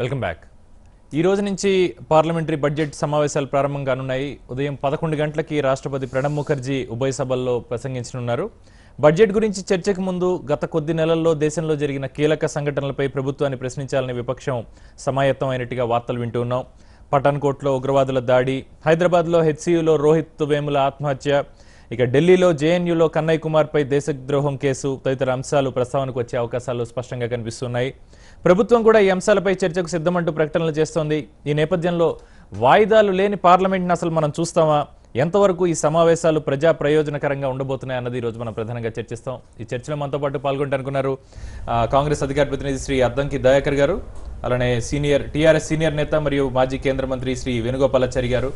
Welcome back ఈ రోజు నుంచి పార్లమెంటరీ బడ్జెట్ సమావేశాలు ప్రారంభం కానున్నాయి ఉదయం పదకొండు గంటలకి రాష్ట్రపతి ప్రణబ్ ముఖర్జీ ఉభయ సభల్లో ప్రసంగించనున్నారు బడ్జెట్ గురించి చర్చకు ముందు గత కొద్ది నెలల్లో దేశంలో జరిగిన కీలక సంఘటనలపై ప్రభుత్వాన్ని ప్రశ్నించాలని విపక్షం సమాయత్తం అయినట్టుగా వార్తలు వింటూ ఉన్నాం పఠాన్కోట్లో ఉగ్రవాదుల దాడి హైదరాబాద్లో హెచ్సియులో రోహిత్ వేముల ఆత్మహత్య ఇక ఢిల్లీలో జేఎన్యూలో కన్నయ్య కుమార్పై దేశద్రోహం కేసు తదితర అంశాలు ప్రస్తావనకు వచ్చే అవకాశాలు స్పష్టంగా కనిపిస్తున్నాయి ప్రభుత్వం కూడా ఈ అంశాలపై చర్చకు సిద్ధమంటూ ప్రకటనలు చేస్తోంది ఈ నేపథ్యంలో వాయిదాలు లేని పార్లమెంట్ని అసలు మనం చూస్తామా ఎంతవరకు ఈ సమావేశాలు ప్రజా ప్రయోజనకరంగా ఉండబోతున్నాయి అన్నది ఈ రోజు మనం ప్రధానంగా చర్చిస్తాం ఈ చర్చలో మనతో పాటు పాల్గొంటానుకున్నారు ఆ, కాంగ్రెస్ అధికార ప్రతినిధి శ్రీ అద్దంకి దయాకర్ గారు అలానే సీనియర్ టీఆర్ఎస్ సీనియర్ నేత మరియు మాజీ కేంద్ర మంత్రి శ్రీ వేణుగోపాలాచారి గారు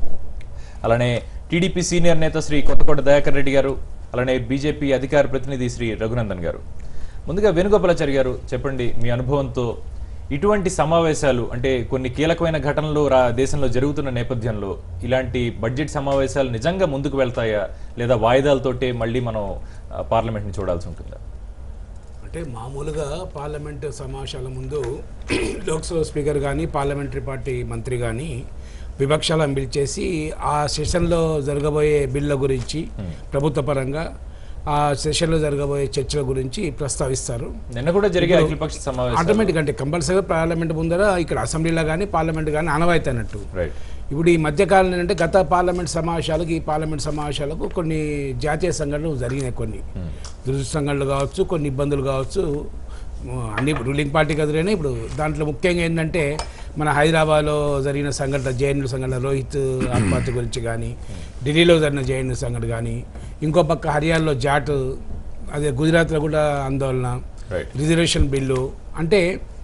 అలానే టీడీపీ సీనియర్ నేత శ్రీ కొత్తకోట దయాకర్ రెడ్డి గారు అలానే బీజేపీ అధికార ప్రతినిధి శ్రీ రఘునందన్ గారు ముందుగా వేణుగోపాలాచారి గారు చెప్పండి మీ అనుభవంతో ఇటువంటి సమావేశాలు అంటే కొన్ని కీలకమైన ఘటనలు రా దేశంలో జరుగుతున్న నేపథ్యంలో ఇలాంటి బడ్జెట్ సమావేశాలు నిజంగా ముందుకు వెళ్తాయా లేదా వాయిదాలతోటే మళ్ళీ మనం ఆ, పార్లమెంట్ని చూడాల్సి ఉంటుందా అంటే మామూలుగా పార్లమెంటు సమావేశాల ముందు లోక్సభ స్పీకర్ కానీ పార్లమెంటరీ పార్టీ మంత్రి కానీ విపక్షాలను పిలిచేసి ఆ సెషన్లో జరగబోయే బిల్ల గురించి ప్రభుత్వ పరంగా ఆ సెషన్లో జరగబోయే చర్చల గురించి ప్రస్తావిస్తారు నిన్న కూడా జరిగే అఖిలపక్ష సమావేశం ఆటోమేటిక్ అంటే కంపల్సరీగా పార్లమెంట్ ముందర ఇక్కడ అసెంబ్లీలో కానీ పార్లమెంట్ కానీ అనవాయితీ అన్నట్టు రైట్ ఇప్పుడు ఈ మధ్యకాలంలో అంటే గత పార్లమెంట్ సమావేశాలకు ఈ పార్లమెంట్ సమావేశాలకు కొన్ని జాతీయ సంఘటనలు జరిగినాయి కొన్ని దురుసు సంఘటనలు కావచ్చు కొన్ని ఇబ్బందులు కావచ్చు ఉమ్, అన్ని రూలింగ్ పార్టీకి ఎదురైనా ఇప్పుడు దాంట్లో ముఖ్యంగా ఏంటంటే మన హైదరాబాద్లో జరిగిన సంఘటన జేఎన్యూ సంఘటన రోహిత్ ఆత్మహత్య గురించి కానీ ఢిల్లీలో జరిగిన జేఎన్యూ సంఘటన కానీ ఇంకో పక్క హర్యానాలో జాట్ అదే గుజరాత్లో కూడా ఆందోళన రైట్ రిజర్వేషన్ బిల్లు అంటే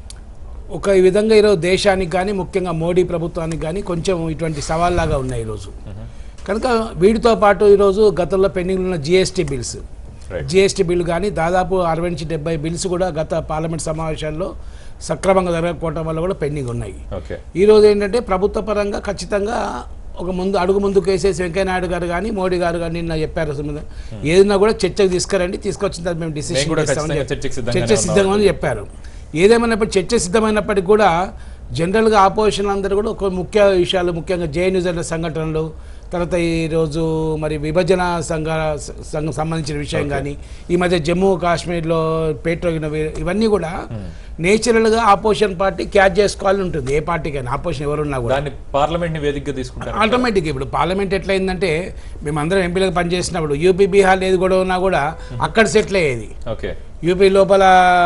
ఒక ఈ విధంగా ఈరోజు దేశానికి కానీ ముఖ్యంగా మోడీ ప్రభుత్వానికి కానీ కొంచెం ఇటువంటి సవాల్లాగా ఉన్నాయి ఈరోజు కనుక వీటితో పాటు ఈరోజు గతంలో పెండింగ్ ఉన్న GST bills Right. GST bill కానీ దాదాపు అరవై నుంచి డెబ్బై బిల్స్ కూడా గత పార్లమెంట్ సమావేశాల్లో సక్రమంగా జరగకపోవడం వల్ల కూడా పెండింగ్ ఉన్నాయి ఓకే ఈరోజు ఏంటంటే ప్రభుత్వ పరంగా ఖచ్చితంగా ఒక ముందు అడుగు ముందుకు వేసేసి వెంకయ్యనాయుడు గారు కానీ మోడీ గారు కానీ నిన్న చెప్పారు అసలు ఏదైనా కూడా చర్చకు తీసుకురండి తీసుకొచ్చిన తర్వాత మేము డిసిషన్ కూడా చేస్తామని ఖచ్చితంగా చర్చకు సిద్ధంగానే చర్చ సిద్ధంగా అని చెప్పారు ఏదేమైనప్పుడు చర్చ సిద్ధమైనప్పటికీ కూడా జనరల్గా ఆపోజిషన్ అందరూ కూడా ఒక ముఖ్య విషయాలు ముఖ్యంగా జేఎన్యూ జరిగిన సంఘటనలు తర్వాత ఈరోజు మరి విభజన సంఘ సంఘం సంబంధించిన విషయం కానీ ఈ మధ్య జమ్మూ కాశ్మీర్లో పేట్రోగిన ఇవన్నీ కూడా నేచురల్గా ఆపోజిషన్ పార్టీ క్యాచ్ చేసుకోవాలని ఉంటుంది ఏ పార్టీకైనా ఆపోజిషన్ ఎవరున్నా కూడా దాన్ని పార్లమెంట్ ని వేదికగా తీసుకుంటారు ఆటోమేటిక్ ఇప్పుడు పార్లమెంట్ ఎట్లయిందంటే మేమందరం ఎంపీలకు పనిచేసినప్పుడు యూపీ బీహార్ ఏది కూడా ఉన్నా కూడా అక్కడ సెటిల్ అయ్యేది ఓకే యూపీ లోపల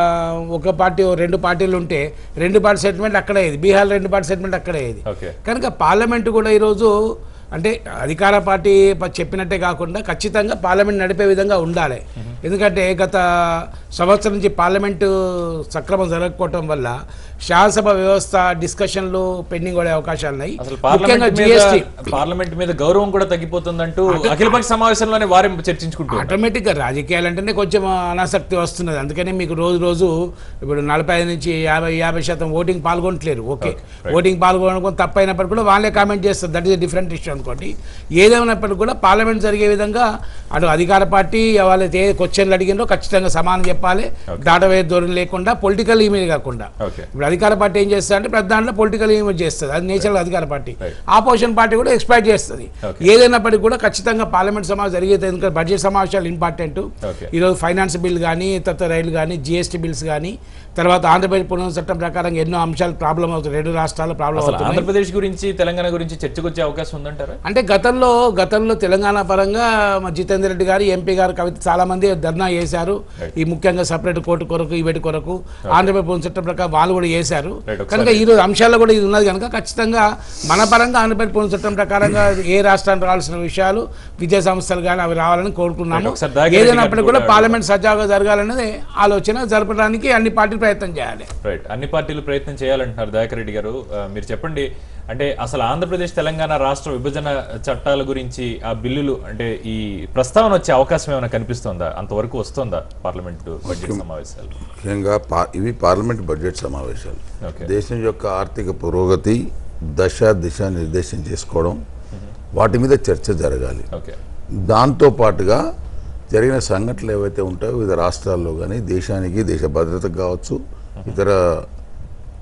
ఒక పార్టీ ఓ రెండు పార్టీలు ఉంటే రెండు పార్టీ సెటిల్మెంట్ అక్కడ అయ్యేది బీహార్ రెండు పార్టీ సెటిల్మెంట్ అక్కడ అయ్యేది ఓకే కనుక పార్లమెంట్ కూడా ఈరోజు అంటే అధికార పార్టీ ప- చెప్పినట్టే కాకుండా ఖచ్చితంగా పార్లమెంట్ నడిపే విధంగా ఉండాలి ఎందుకంటే గత సంవత్సరం నుంచి పార్లమెంటు సక్రమం జరగకపోవటం వల్ల శాసనసభ వ్యవస్థ డిస్కషన్లు పెండింగ్ పడే అవకాశాలు ఉన్నాయి అసలు ముఖ్యంగా పార్లమెంట్ మీద జిఎస్టీ పార్లమెంట్ మీద గౌరవం కూడా తగ్గిపోతుందంటూ అఖిలపక్ష సమావేశంలోనే వారే చర్చించుకుంటూ ఆటోమేటిక్గా రాజకీయాలు అంటేనే కొంచెం అనాసక్తి వస్తున్నది అందుకనే మీకు రోజు రోజు ఇప్పుడు నలభై ఐదు నుంచి యాభై యాభై శాతం ఓటింగ్ పాల్గొనట్లేరు ఓకే ఓటింగ్ పాల్గొనడం తప్పైనప్పటికీ కూడా వాళ్ళే కామెంట్ చేస్తారు దట్ ఈస్ డిఫరెంట్ ఇష్యూ అనుకోండి ఏదేమైనప్పటికీ కూడా పార్లమెంట్ జరిగే విధంగా అటు అధికార పార్టీ వాళ్ళు ఏ క్వశ్చన్లు అడిగినో ఖచ్చితంగా సమానం చెప్పాలి దాటవేయ ధోరణి లేకుండా పొలిటికల్ ఇమేజ్ కాకుండా ఓకే ఇప్పుడు అధికార పార్టీ ఏం చేస్తుంది అంటే ప్రతి దాంట్లో పొలిటికల్ ఇమేజ్ చేస్తుంది అది నేచర్ అధికార పార్టీ Right. ఆపోజిషన్ పార్టీ కూడా ఎక్స్పెక్ట్ చేస్తుంది Okay. ఏదైనప్పటికీ కూడా ఖచ్చితంగా పార్లమెంట్ సమావేశం జరిగేది ఎందుకంటే బడ్జెట్ సమావేశాలు ఇంపార్టెంట్ Okay. ఈరోజు ఫైనాన్స్ బిల్ కానీ తర్వాత రైలు కానీ జిఎస్టీ బిల్స్ కానీ తర్వాత ఆంధ్రప్రదేశ్ పునర్ చట్టం ప్రకారం ఎన్నో అంశాలు ప్రాబ్లం అవుతాయి రెండు రాష్ట్రాలు ప్రాబ్లం అసలు అవుతున్నాయి ఆంధ్రప్రదేశ్ గురించి తెలంగాణ గురించి చర్చకు వచ్చే అవకాశం ఉందంటారా అంటే గతంలో గతంలో తెలంగాణ పరంగా మా జితేందర్ రెడ్డి గారు ఎంపీ గారు కవిత చాలా మంది ధర్నా చేశారు Right. ఈ ముఖ్యంగా సపరేట్ కోర్టు కొరకు ఇవేటి కొరకు ఆంధ్రప్రదేశ్ పునర్ చట్టం ప్రకారం వాళ్ళు కూడా చేశారు Right, ఒకసారి- కనుక ఈ రోజు అంశాల్లో కూడా ఇది ఉన్నది కనుక ఖచ్చితంగా మన పరంగా ఆంధ్రప్రదేశ్ పునర్ చట్టం ప్రకారంగా ఏ రాష్ట్రానికి రావాల్సిన విషయాలు విద్యా సంస్థలు కానీ అవి రావాలని కోరుకున్నాము Right, ఒకసారి దాగి ఏదైనప్పటికీ కూడా కూడా పార్లమెంట్ సజావుగా జరగాలన్నది ఆలోచన జరపడానికి అన్ని పార్టీలు ప్రయత్నం చేయాలి రైట్ అన్ని పార్టీలు ప్రయత్నం చేయాలంటున్నారు దయాకర్ రెడ్డి గారు ఆ, మీరు చెప్పండి అంటే అసలు ఆంధ్రప్రదేశ్ తెలంగాణ రాష్ట్ర విభజన చట్టాల గురించి ఆ బిల్లులు అంటే ఈ ప్రస్తావన వచ్చే అవకాశం ఏమైనా కనిపిస్తుందా అంతవరకు వస్తుందా పార్లమెంట్ బడ్జెట్ సమావేశాలు ముఖ్యంగా పా ఇవి పార్లమెంట్ బడ్జెట్ సమావేశాలు ఓకే దేశం యొక్క ఆర్థిక పురోగతి దశ దిశ నిర్దేశం చేసుకోవడం వాటి మీద చర్చ జరగాలి ఓకే దాంతో పాటుగా జరిగిన సంఘటనలు ఏవైతే ఉంటాయో వివిధ రాష్ట్రాల్లో కానీ దేశానికి దేశ భద్రతకు కావచ్చు ఇతర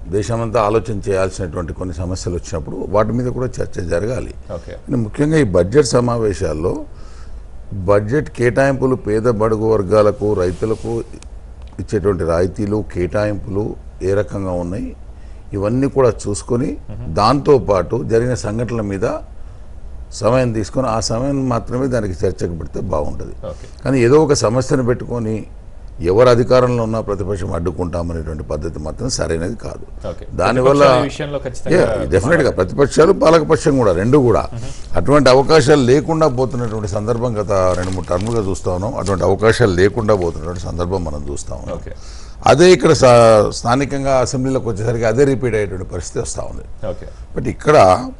దేశమంతా ఆలోచన చేయాల్సినటువంటి కొన్ని సమస్యలు వచ్చినప్పుడు వాటి మీద కూడా చర్చ జరగాలి ఓకే కానీ ముఖ్యంగా ఈ బడ్జెట్ సమావేశాల్లో బడ్జెట్ కేటాయింపులు పేద బడుగు వర్గాలకు రైతులకు ఇచ్చేటువంటి రాయితీలు కేటాయింపులు ఏ రకంగా ఉన్నాయి ఇవన్నీ కూడా చూసుకొని దాంతోపాటు జరిగిన సంఘటనల మీద సమయం తీసుకొని ఆ సమయం మాత్రమే దానికి చర్చకు పెడితే బాగుంటుంది ఓకే కానీ ఏదో ఒక సమస్యను పెట్టుకొని ఎవరు అధికారంలో ఉన్నా ప్రతిపక్షం అడ్డుకుంటామనేటువంటి పద్ధతి మాత్రం సరైనది కాదు ఓకే దానివల్ల ప్రతిపక్షాలు ఈ విషయంలో ఖచ్చితంగా డెఫినెట్గా ప్రతిపక్షాలు పాలకపక్షం కూడా రెండు కూడా అటువంటి అవకాశాలు లేకుండా పోతున్నటువంటి సందర్భం గత రెండు మూడు టర్ములుగా చూస్తా ఉన్నాం అటువంటి అవకాశాలు లేకుండా పోతున్నటువంటి సందర్భం మనం చూస్తా ఉన్నాం ఓకే అదే ఇక్కడ సా- స్థానికంగా అసెంబ్లీలోకి వచ్చేసరికి అదే రిపీట్ అయ్యేటువంటి పరిస్థితి వస్తూ ఉంది ఓకే బట్ ఇక్కడ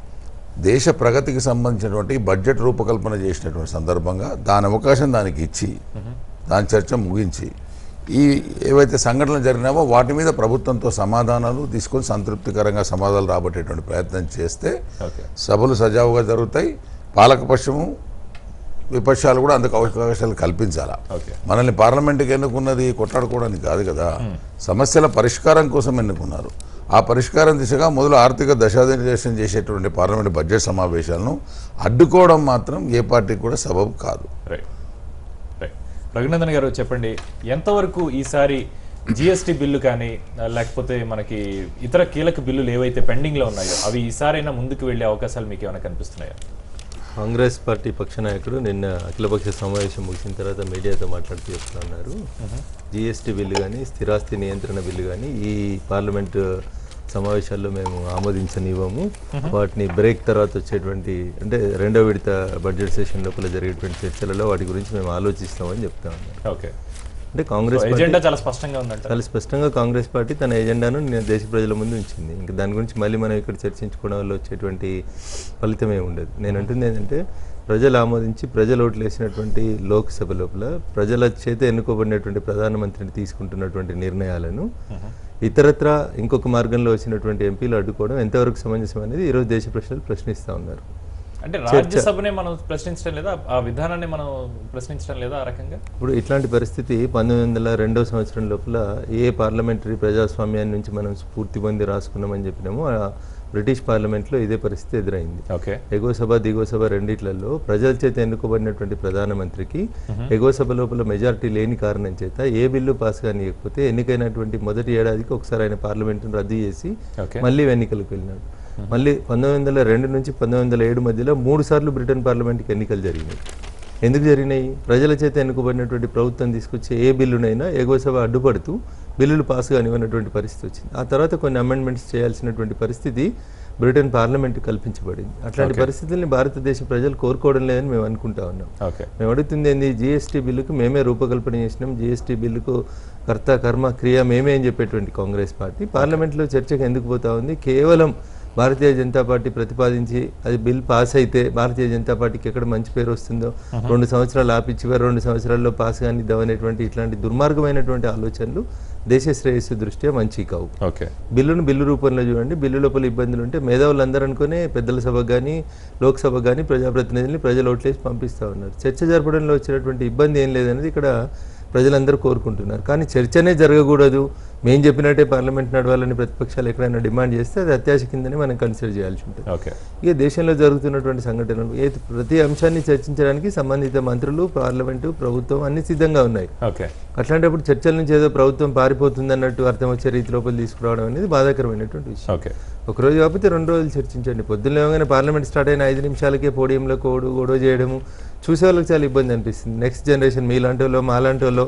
దేశ ప్రగతికి సంబంధించినటువంటి బడ్జెట్ రూపకల్పన చేసినటువంటి సందర్భంగా దాని అవకాశం దానికి ఇచ్చి దాని చర్చ ముగించి ఈ ఏవైతే సంఘటనలు జరిగినావో వాటి మీద ప్రభుత్వంతో సమాధానాలు తీసుకొని సంతృప్తికరంగా సమాధానాలు రాబట్టేటువంటి ప్రయత్నం చేస్తే ఓకే సభలు సజావుగా జరుగుతాయి పాలకపక్షము విపక్షాలు కూడా అందుకు అవకాశాలు కల్పించాలా ఓకే మనల్ని పార్లమెంట్కి ఎన్నుకున్నది కొట్లాడుకోవడానికి కాదు కదా సమస్యల పరిష్కారం కోసం ఎన్నుకున్నారు ఆ పరిష్కారం దిశగా మొదలు ఆర్థిక దశాదిశం చేసేటువంటి పార్లమెంట్ బడ్జెట్ సమావేశాలను అడ్డుకోవడం మాత్రం ఏ పార్టీకి కూడా సబబు కాదు రైట్ రైట్ రఘునందన్ గారు చెప్పండి ఎంతవరకు ఈసారి జిఎస్టీ బిల్లు కానీ ఆ, లేకపోతే మనకి ఇతర కీలక బిల్లులు ఏవైతే పెండింగ్లో ఉన్నాయో అవి ఈసారైనా ముందుకు వెళ్ళే అవకాశాలు మీకు ఏమైనా కనిపిస్తున్నాయా కాంగ్రెస్ పార్టీ పక్ష నాయకుడు నిన్న అఖిలపక్ష సమావేశం ముగిసిన తర్వాత మీడియాతో మాట్లాడుతూ చెప్తా ఉన్నారు జిఎస్టీ బిల్లు కానీ స్థిరాస్తి నియంత్రణ బిల్లు కానీ ఈ పార్లమెంట్ సమావేశాల్లో మేము ఆమోదించనివ్వము వాటిని బ్రేక్ తర్వాత వచ్చేటువంటి అంటే రెండో విడత బడ్జెట్ సెషన్ లోపల జరిగేటువంటి చర్చలలో వాటి గురించి మేము ఆలోచిస్తామని చెప్తా ఉన్నారు ఓకే అంటే కాంగ్రెస్ పార్టీ ఎజెండా చాలా స్పష్టంగా ఉందంట చాలా స్పష్టంగా కాంగ్రెస్ పార్టీ తన ఎజెండాను నేను దేశ ప్రజల ముందు ఉంచింది ఇంకా దాని గురించి మళ్ళీ మనం ఇక్కడ చర్చించుకోవడం వల్ల వచ్చేటువంటి ఫలితమే ఉండదు నేను అంటుంది ఏంటంటే ప్రజలు ఆమోదించి ప్రజలు ఓట్లు వేసినటువంటి లోక్సభ లోపల ప్రజల చేత ఎన్నుకోబడినటువంటి ప్రధానమంత్రిని తీసుకుంటున్నటువంటి నిర్ణయాలను ఇతరత్ర ఇంకొక మార్గంలో వచ్చినటువంటి ఎంపీలు అడ్డుకోవడం ఎంతవరకు సమంజసం అనేది ఈరోజు దేశ ప్రజలు ప్రశ్నిస్తూ ఉన్నారు అంటే రాజ్యసభనే మనం ప్రశ్నించడం లేదా ఆ విధానాన్ని మనం ప్రశ్నించడం లేదా ఆ రకంగా ఇప్పుడు ఇట్లాంటి పరిస్థితి పంతొమ్మిది వందల రెండవ సంవత్సరం లోపల ఏ పార్లమెంటరీ ప్రజాస్వామ్యాన్ని నుంచి మనం స్ఫూర్తి పొంది రాసుకున్నామని చెప్పినామో ఆ బ్రిటిష్ పార్లమెంట్లో ఇదే పరిస్థితి ఎదురైంది ఓకే ఎగువ సభ దిగువ సభ రెండిట్లలో ప్రజల చేత ఎన్నుకోబడినటువంటి ప్రధానమంత్రికి ఎగువ సభ లోపల మెజారిటీ లేని కారణం చేత ఏ బిల్లు పాస్ కానియకపోతే ఎన్నికైనటువంటి మొదటి ఏడాదికి ఒకసారి ఆయన పార్లమెంటును రద్దు చేసి ఓకే మళ్ళీ ఎన్నికలకు వెళ్ళినాడు మళ్ళీ పంతొమ్మిది వందల రెండు నుంచి పంతొమ్మిది వందల ఏడు మధ్యలో మూడు సార్లు బ్రిటన్ పార్లమెంట్కి ఎన్నికలు జరిగినాయి ఎందుకు జరిగినాయి ప్రజల చేత ఎన్నుకోబడినటువంటి ప్రభుత్వం తీసుకొచ్చే ఏ బిల్లునైనా ఎగువ సభ అడ్డుపడుతూ బిల్లులు పాస్ కానివ్వనటువంటి పరిస్థితి వచ్చింది ఆ తర్వాత కొన్ని అమెండ్మెంట్స్ చేయాల్సినటువంటి పరిస్థితి బ్రిటన్ పార్లమెంట్ కల్పించబడింది అట్లాంటి పరిస్థితుల్ని భారతదేశ ప్రజలు కోరుకోవడం లేదని మేము అనుకుంటా ఉన్నాం ఓకే మేము అడుగుతుంది ఏంది జిఎస్టీ బిల్లుకు మేమే రూపకల్పన చేసినాం జిఎస్టీ బిల్లుకు కర్త కర్మ క్రియ మేమే అని చెప్పేటువంటి కాంగ్రెస్ పార్టీ పార్లమెంట్లో చర్చకు ఎందుకు పోతా ఉంది కేవలం భారతీయ జనతా పార్టీ ప్రతిపాదించి అది బిల్ పాస్ అయితే భారతీయ జనతా పార్టీకి ఎక్కడ మంచి పేరు వస్తుందో రెండు సంవత్సరాలు ఆపి చివరి రెండు సంవత్సరాల్లో పాస్ కానిద్దాం అనేటువంటి ఇట్లాంటి దుర్మార్గమైనటువంటి ఆలోచనలు దేశ శ్రేయస్సు దృష్ట్యా మంచి కావు ఓకే బిల్లును బిల్లు రూపంలో చూడండి బిల్లు లోపల ఇబ్బందులు ఉంటే మేధావులు అందరూ అనుకునే పెద్దల సభ కానీ లోక్సభ కానీ ప్రజాప్రతినిధుల్ని ప్రజలు ఓట్లేసి పంపిస్తూ ఉన్నారు చర్చ జరపడంలో వచ్చినటువంటి ఇబ్బంది ఏం లేదనేది ఇక్కడ ప్రజలందరూ కోరుకుంటున్నారు కానీ చర్చనే జరగకూడదు మేము చెప్పినట్టే పార్లమెంట్ నడవాలని ప్రతిపక్షాలు ఎక్కడైనా డిమాండ్ చేస్తే అది అత్యాశ కిందనే మనం కన్సిడర్ చేయాల్సి ఉంటుంది ఓకే ఇక దేశంలో జరుగుతున్నటువంటి సంఘటనలు ఏ ప్రతి అంశాన్ని చర్చించడానికి సంబంధిత మంత్రులు పార్లమెంటు ప్రభుత్వం అన్ని సిద్ధంగా ఉన్నాయి ఓకే అట్లాంటప్పుడు చర్చల నుంచి ఏదో ప్రభుత్వం పారిపోతుంది అన్నట్టు అర్థం వచ్చే రీతి లోపల తీసుకురావడం అనేది బాధాకరమైనటువంటి విషయం ఓకే ఒక రోజు కాకపోతే రెండు రోజులు చర్చించండి పొద్దున్న లేవగానే పార్లమెంట్ స్టార్ట్ అయిన ఐదు నిమిషాలకే పోడియంలో కోడు గొడవ చేయడము చూసే వాళ్ళకి చాలా ఇబ్బంది అనిపిస్తుంది నెక్స్ట్ జనరేషన్ మీలాంటి వాళ్ళు మాలాంటి వాళ్ళు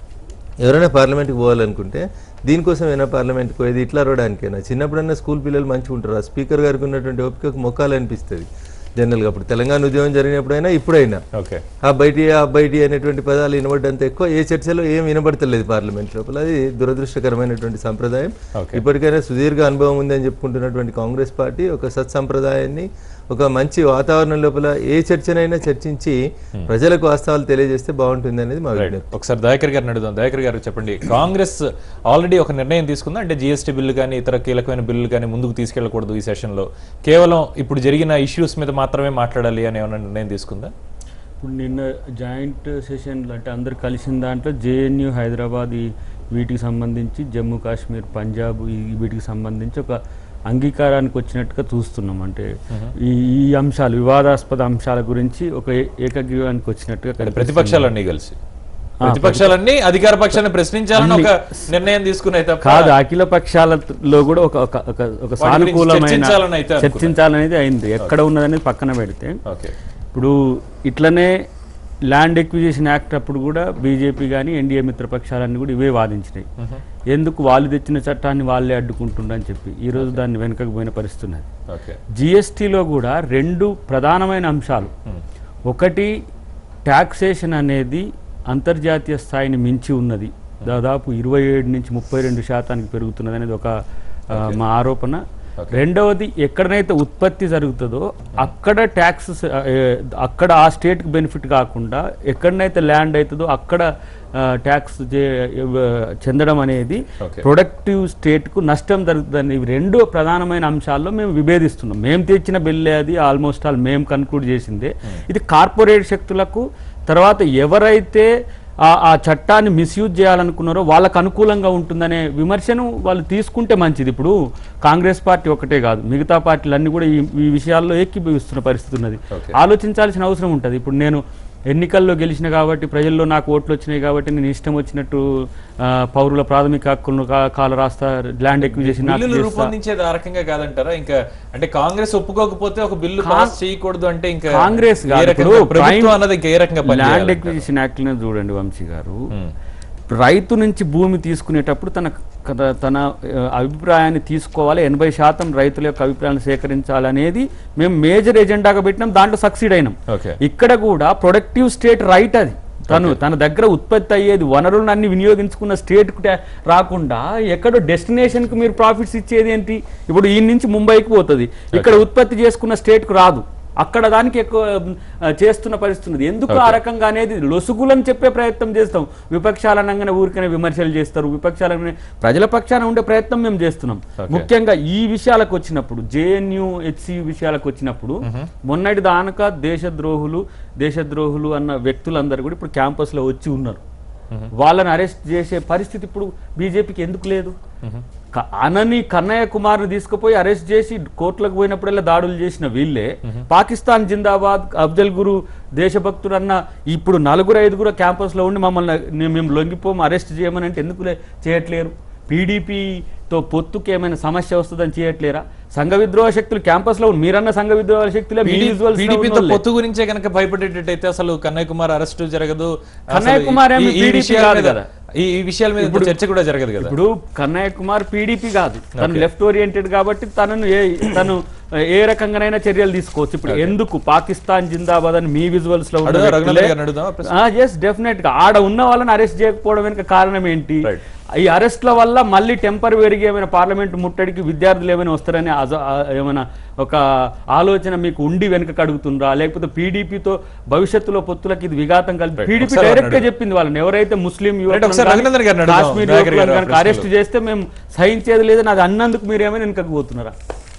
ఎవరైనా పార్లమెంట్కి పోవాలనుకుంటే దీనికోసం ఏమైనా పార్లమెంట్కి పోయేది ఇట్లా రావడానికైనా చిన్నప్పుడన్నా స్కూల్ పిల్లలు మంచిగా ఉంటారు ఆ స్పీకర్ గారికి ఉన్నటువంటి ఓపికకు మొక్కాలు అనిపిస్తుంది జనరల్గా అప్పుడు తెలంగాణ ఉద్యమం జరిగినప్పుడైనా ఇప్పుడైనా ఓకే ఆ బయటి ఆ బయటి అనేటువంటి పదాలు వినబడ్డంత ఎక్కువ ఏ చర్చలో ఏం వినబడతలేదు పార్లమెంట్ లోపల అది దురదృష్టకరమైనటువంటి సంప్రదాయం Okay. ఇప్పటికైనా సుదీర్ఘ అనుభవం ఉందని చెప్పుకుంటున్నటువంటి కాంగ్రెస్ పార్టీ ఒక సత్సంప్రదాయాన్ని ఒక మంచి వాతావరణం లోపల ఏ చర్చనైనా చర్చించి ప్రజలకు వాస్తవాలు తెలియజేస్తే బాగుంటుంది అనేది మా విజ్ఞప్తి ఒకసారి దయాకర్ గారిని అడుగుదాం దయాకర్ గారు చెప్పండి కాంగ్రెస్ ఆల్రెడీ ఒక నిర్ణయం తీసుకుందా అంటే జిఎస్టీ బిల్లు కానీ ఇతర కీలకమైన బిల్లులు కానీ ముందుకు తీసుకెళ్ళకూడదు ఈ సెషన్లో కేవలం ఇప్పుడు జరిగిన ఇష్యూస్ మీద మాత్రమే మాట్లాడాలి అని ఏమైనా నిర్ణయం తీసుకుందా ఇప్పుడు నిన్న జాయింట్ సెషన్ అంటే అందరు కలిసిన దాంట్లో జేఎన్యూ హైదరాబాద్ ఈ వీటికి సంబంధించి జమ్మూ కాశ్మీర్ పంజాబ్ ఈ వీటికి సంబంధించి ఒక అంగీకారానికి వచ్చినట్టుగా చూస్తున్నాం అంటే ఈ ఈ అంశాలు వివాదాస్పద అంశాల గురించి ఒక ఏ- ఏకగ్రీవానికి వచ్చినట్టుగా అంటే కనిపిస్తుంది. ప్రతిపక్షాలన్నీ కలిసి ప్రతిపక్షాలన్నీ అధికార పక్షాన్ని ప్రశ్నించాలని ఒక నిర్ణయం తీసుకున్నాయి తప్ప కాదు అఖిల పక్షాలలో కూడా ఒక ఒక ఒక- ఒక వాటి గురించి సానుకూలమైన చర్చించాలని అయితే అనుకున్నారు. చర్చించాలనేది అయింది ఎక్కడ ఉన్నదనేది పక్కన పెడితే ఓకే ఇప్పుడు ఇట్లనే ల్యాండ్ ఎక్విజిషన్ యాక్ట్ అప్పుడు కూడా బీజేపీ కానీ ఎన్డీఏ మిత్రపక్షాలన్నీ కూడా ఇవే వాదించినాయి ఎందుకు వాళ్ళు తెచ్చిన చట్టాన్ని వాళ్ళే అడ్డుకుంటుండని చెప్పి ఈరోజు దాన్ని వెనుకకు పోయిన పరిస్థితి ఉన్నది ఓకే జిఎస్టీలో కూడా రెండు ప్రధానమైన అంశాలు ఒకటి ట్యాక్సేషన్ అనేది అంతర్జాతీయ స్థాయిని మించి ఉన్నది దాదాపు ఇరవై ఏడు నుంచి ముప్పై రెండు శాతానికి పెరుగుతున్నది అనేది ఒక ఆ, మా ఆరోపణ రెండవది ఎక్కడనైతే ఉత్పత్తి జరుగుతుందో అక్కడ ట్యాక్సెస్ అక్కడ ఆ స్టేట్కి బెనిఫిట్ కాకుండా ఎక్కడనైతే ల్యాండ్ అవుతుందో అక్కడ ట్యాక్స్ చెందడం అనేది Okay. ప్రొడక్టివ్ స్టేట్కు నష్టం జరుగుతుంది ఇవి రెండు ప్రధానమైన అంశాల్లో మేము విభేదిస్తున్నాం మేము తెచ్చిన బిల్లే అది ఆల్మోస్ట్ ఆల్ మేము కన్క్లూడ్ చేసిందే ఇది కార్పొరేట్ శక్తులకు తర్వాత ఎవరైతే ఆ ఆ చట్టాన్ని మిస్యూజ్ చేయాలనుకున్నారో వాళ్ళకు అనుకూలంగా ఉంటుందనే విమర్శను వాళ్ళు తీసుకుంటే మంచిది ఇప్పుడు కాంగ్రెస్ పార్టీ ఒకటే కాదు మిగతా పార్టీలన్నీ కూడా ఈ ఈ విషయాల్లో ఏకీభవిస్తున్న పరిస్థితి ఉన్నది Okay. ఆలోచించాల్సిన అవసరం ఉంటుంది ఇప్పుడు నేను ఎన్నికల్లో గెలిచిన కాబట్టి ప్రజల్లో నాకు ఓట్లు వచ్చినాయి కాబట్టి నేను ఇష్టం వచ్చినట్టు ఆ, పౌరుల ప్రాథమిక హక్కులను కా- కాల రాస్తా ల్యాండ్ ఎక్విజేషన్ బిల్లులు రూపొందించేది ఆ రకంగా కాదంటారా ఇంకా అంటే కాంగ్రెస్ ఒప్పుకోకపోతే ఒక బిల్లు పాస్ చేయకూడదు అంటే ఇంకా కాంగ్రెస్ ఏ కాదు రకంగా ఇప్పుడు ప్రభుత్వం prime అన్నది ఇంకా ఏ రకంగా ల్యాండ్ పనిచేయాలి ఎక్విజిషన్ యాక్ట్ చూడండి వంశీ గారు రైతు నుంచి భూమి తీసుకునేటప్పుడు తన కద- తన ఆ, అభిప్రాయాన్ని తీసుకోవాలి ఎనభై శాతం రైతుల యొక్క అభిప్రాయాన్ని సేకరించాలి అనేది మేము మేజర్ ఎజెండాగా పెట్టినాం దాంట్లో సక్సీడ్ అయినాం ఓకే ఇక్కడ కూడా ప్రొడక్టివ్ స్టేట్ రైట్ అది తను తన దగ్గర ఉత్పత్తి అయ్యేది వనరులను అన్ని వినియోగించుకున్న స్టేట్ రాకుండా ఎక్కడో డెస్టినేషన్ కు మీరు ప్రాఫిట్స్ ఇచ్చేది ఏంటి ఇప్పుడు ఈ నుంచి ముంబైకి పోతుంది ఇక్కడ ఉత్పత్తి చేసుకున్న స్టేట్ కు రాదు అక్కడ దానికి ఎక్కువ ఆ, చేస్తున్న పరిస్థితి ఉంది ఎందుకు ఆ రకంగా అనేది లొసుగులని చెప్పే ప్రయత్నం చేస్తాం విపక్షాలు అనగానే ఊరికనే విమర్శలు చేస్తారు విపక్షాల ప్రజల పక్షాన ఉండే ప్రయత్నం మేము చేస్తున్నాం ముఖ్యంగా ఈ విషయాలకు వచ్చినప్పుడు జేఎన్యూ హెచ్సియు విషయాలకు వచ్చినప్పుడు మొన్నటి దానక దేశద్రోహులు దేశద్రోహులు అన్న వ్యక్తులందరూ కూడా ఇప్పుడు క్యాంపస్ లో వచ్చి ఉన్నారు వాళ్ళని అరెస్ట్ చేసే పరిస్థితి ఇప్పుడు బీజేపీకి ఎందుకు లేదు క- అనని కన్నయ్య కుమార్ని తీసుకుపోయి అరెస్ట్ చేసి కోర్టులకు పోయినప్పుడల్లా దాడులు చేసిన వీళ్ళే పాకిస్తాన్ జిందాబాద్ అఫ్జల్ గురు దేశభక్తుడు అన్న ఇప్పుడు నలుగురు ఐదుగురు క్యాంపస్ లో ఉండి మమ్మల్ని నే- మేము లొంగిపోము అరెస్ట్ చేయమని అంటే ఎందుకు లే- చేయట్లేరు పీడీపీతో పొత్తుకి ఏమైనా సమస్య వస్తుందని చేయట్లేరా సంఘ విద్రోహ శక్తులు క్యాంపస్ లో ఉన్న- మీరన్న సంఘ విద్రోహ శక్తులే మీ visuals లో టీడీపీతో ఉన్నోళ్ళే. పొత్తు గురించే కనుక భయపడేటట్టయితే అసలు కన్నయ్య కుమార్ అరెస్ట్ జరగదు అసలు కన్నయ్య కుమార్ ఏమి ఈ- ఈ PDP విషయాల కాదు మీద- కదా. ఈ ఈ విషయాల మీద ఇప్పుడు చర్చ కూడా జరగదు కదా ఇప్పుడు కన్నయ్య కుమార్ పీడీపీ కాదు తను లెఫ్ట్ ఓరియంటెడ్ కాబట్టి తనను ఏ తను ఏ రకంగానైనా చర్యలు తీసుకోవచ్చు ఇప్పుడు ఎందుకు పాకిస్తాన్ జిందాబాద్ అని మీ విజువల్స్ లో అడుగుదాం, రఘునందన్ గారిని అడుగుదాం, ఆ ఎస్ డెఫినెట్ గా ఆడ ఉన్న వాళ్ళని అరెస్ట్ చేయకపోవడం వెనుక కారణం ఏంటి Right. ఈ అరెస్ట్ల వల్ల మళ్ళీ టెంపరవరీగా ఏమైనా పార్లమెంట్ ముట్టడికి విద్యార్థులు ఏమైనా వస్తారని అజ- ఆ- ఏమైనా ఒక ఆలోచన మీకు ఉండి వెనుక కడుగుతుండ్రా లేకపోతే పీడీపీతో భవిష్యత్తులో పొత్తులకి ఇది విఘాతం కలిపి Right. పీడీపీ ఒకసారి డైరెక్ట్ గా అడుగుదాం. చెప్పింది వాళ్ళని ఎవరైతే ముస్లిం Right, ఒకసారి రఘునందన్ గారిని అడుగుదాం. కాశ్మీర్ దయాకర్ గారు యువకులను ఆ కనుక ప్రశ్నలో. అరెస్ట్ చేస్తే మేము సహించేది లేదని అది అన్నందుకు మీరు ఏమైనా వెనుకకు పోతున్నారా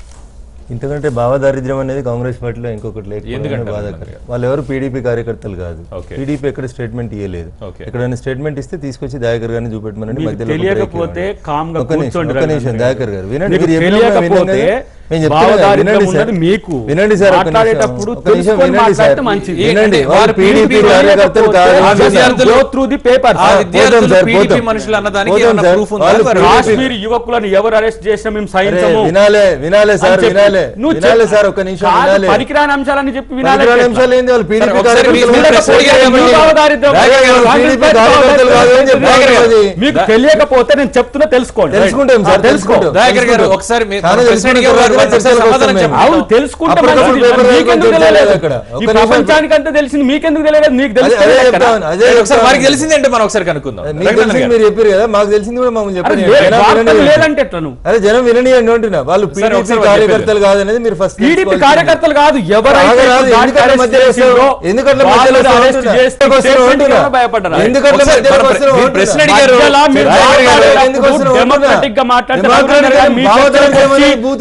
ఇంతకంటే భావదారిద్ర్యం అనేది కాంగ్రెస్ పార్టీలో ఇంకొకటి లేకపోవడమే ఎందుకంటారు బాధాకరం వాళ్ళు ఎవరు పీడీపీ కార్యకర్తలు కాదు Okay. టీడీపీ ఎక్కడ స్టేట్మెంట్ ఇవ్వలేదు Okay. ఎక్కడైనా స్టేట్మెంట్ ఇస్తే తీసుకొచ్చి దయాకర్ గారిని చూపెట్టమని మీకు మధ్యలో ఒక తెలియకపోతే break ఇవ్వండి. calm గా ఒక్క నిమిషం, కూర్చోండి ఒక్క నిమిషం రఘునందన్ దయాకర్ గారు వినండి మీకు మీరు చెప్పిన మాట విన్నాం తెలియకపోతే కదా? నేను చెప్తున్నా కదా, భావదారిద్ర్యం వినండి సార్. ఉన్నది మీకు. వినండి సార్ ఒక్క నిమిషం. మాట్లాడేటప్పుడు ఒక్క నిమిషం తెలుసుకొని వినండి సార్. మాట్లాడితే మంచిది. వినండి ఏంటంటే వారు వారు పీడీపీ PDP కార్యకర్తలు కాదు ఆ అంటున్నారు. విద్యార్థులు- Go through the papers. ఆ sir. విద్యార్థులు పోతాం సార్, PDP పోతాం. మనుషులు అన్నదానికి పోతాం ఏమన్నా సార్. proof ఉందా? వాళ్ళు వారు- PDP కాశ్మీర్ యువకులను ఎవరు అరెస్ట్ చేసినా మేము అరే, సహించము వినాలే వినాలే అని సార్ చెప్పి- వినాలే నువ్వు వినాలే చెప్పు. సార్ ఒక్క నిమిషం కాదు, వినాలే పనికిరాని అంశాలని చెప్పి వినాలి పనికిరాని ఎట్లా? అంశాలు ఏంది వాళ్ళు సరే, పీడీపీ ఒకసారి మీ- కార్యకర్తలు మీ కాదు. ప్రశ్న అడిగారు మీ కాబట్టి- భావదారిద్ర్యం. దయాకర్ గారు, కాంగ్రెస్ PDP కార్యకర్తలు కాదు అని చెప్పి దయాకర్ గారు, అది. మీకు తెలియకపోతే నేను చెప్తున్నా తెలుసుకోండి తెలుసుకుంటాం సార్ ఆ, తెలుసుకో తెలుసుకుంటాం. దయాకర్ గారు తెలుసుకుంటాం. ఒకసారి మీ- చాలా ప్రశ్న తెలుసుకుంటాం. అడిగే వారు తర్వాత ఒకసారి చర్చలకు సమాధానం వస్తాం చెప్పండి. మేము. అవును తెలుసుకుంటే అప్పటికప్పుడు మంచిది. పేపర్ మీకెందుకు రాయకుండా తెలియలేదు అక్కడ. ఈ ఒక్క నిమిషం. ప్రపంచానికి అంతా తెలిసింది మీకెందుకు తెలియలేదు మీకు అదే అదే తెలుసు చెప్తాను అదే ఒకసారి చెప్తాను. వారికి తెలిసిందంటే మనం ఒకసారి కనుక్కుందాం మీకు రఘునందన్ తెలిసింది గారు. మీరు చెప్పారు కదా మాకు తెలిసింది కూడా మమ్మల్ని అరే చెప్పండి లే- జనం వార్తలు విననీయండి. లేదంటే ఎట్లా నువ్వు అరే జనం విననీయండి అంటున్నా వాళ్ళు పీడీపీ ఒకసారి వాళ్ళు కార్యకర్తలు కాదనేది మీరు ఫస్ట్ టీడీపీ కార్యకర్తలు కాదు ఎవరైతే కాదు, కాదు, ఇప్పుడు దానికి ఎందుకట్లా arrest మధ్యలో చేసిండ్రో, వస్తారు? ఎందుకట్లా మధ్యలో వాళ్ళని వస్తారు arrest అంటున్నా? చేస్తే ఎందుకు వస్తారు statement అంటున్నా? కూడా భయపడ్డారా? ఎందుకట్లా ఒకసారి మధ్యలో మన వస్తారు మీరు ప్రశ్న అడిగారు. మధ్యలో మీరు దయాకర్ గారు, మాట్లాడేటప్పుడు ఎందుకు వస్తారు అంటున్నా? democratic గా మాట్లాడితే Democratic రఘునందన్ గారు మీ భావోద్వేగం చర్చకు వచ్చి ఏమని బూతుగా మిమ్మల్ని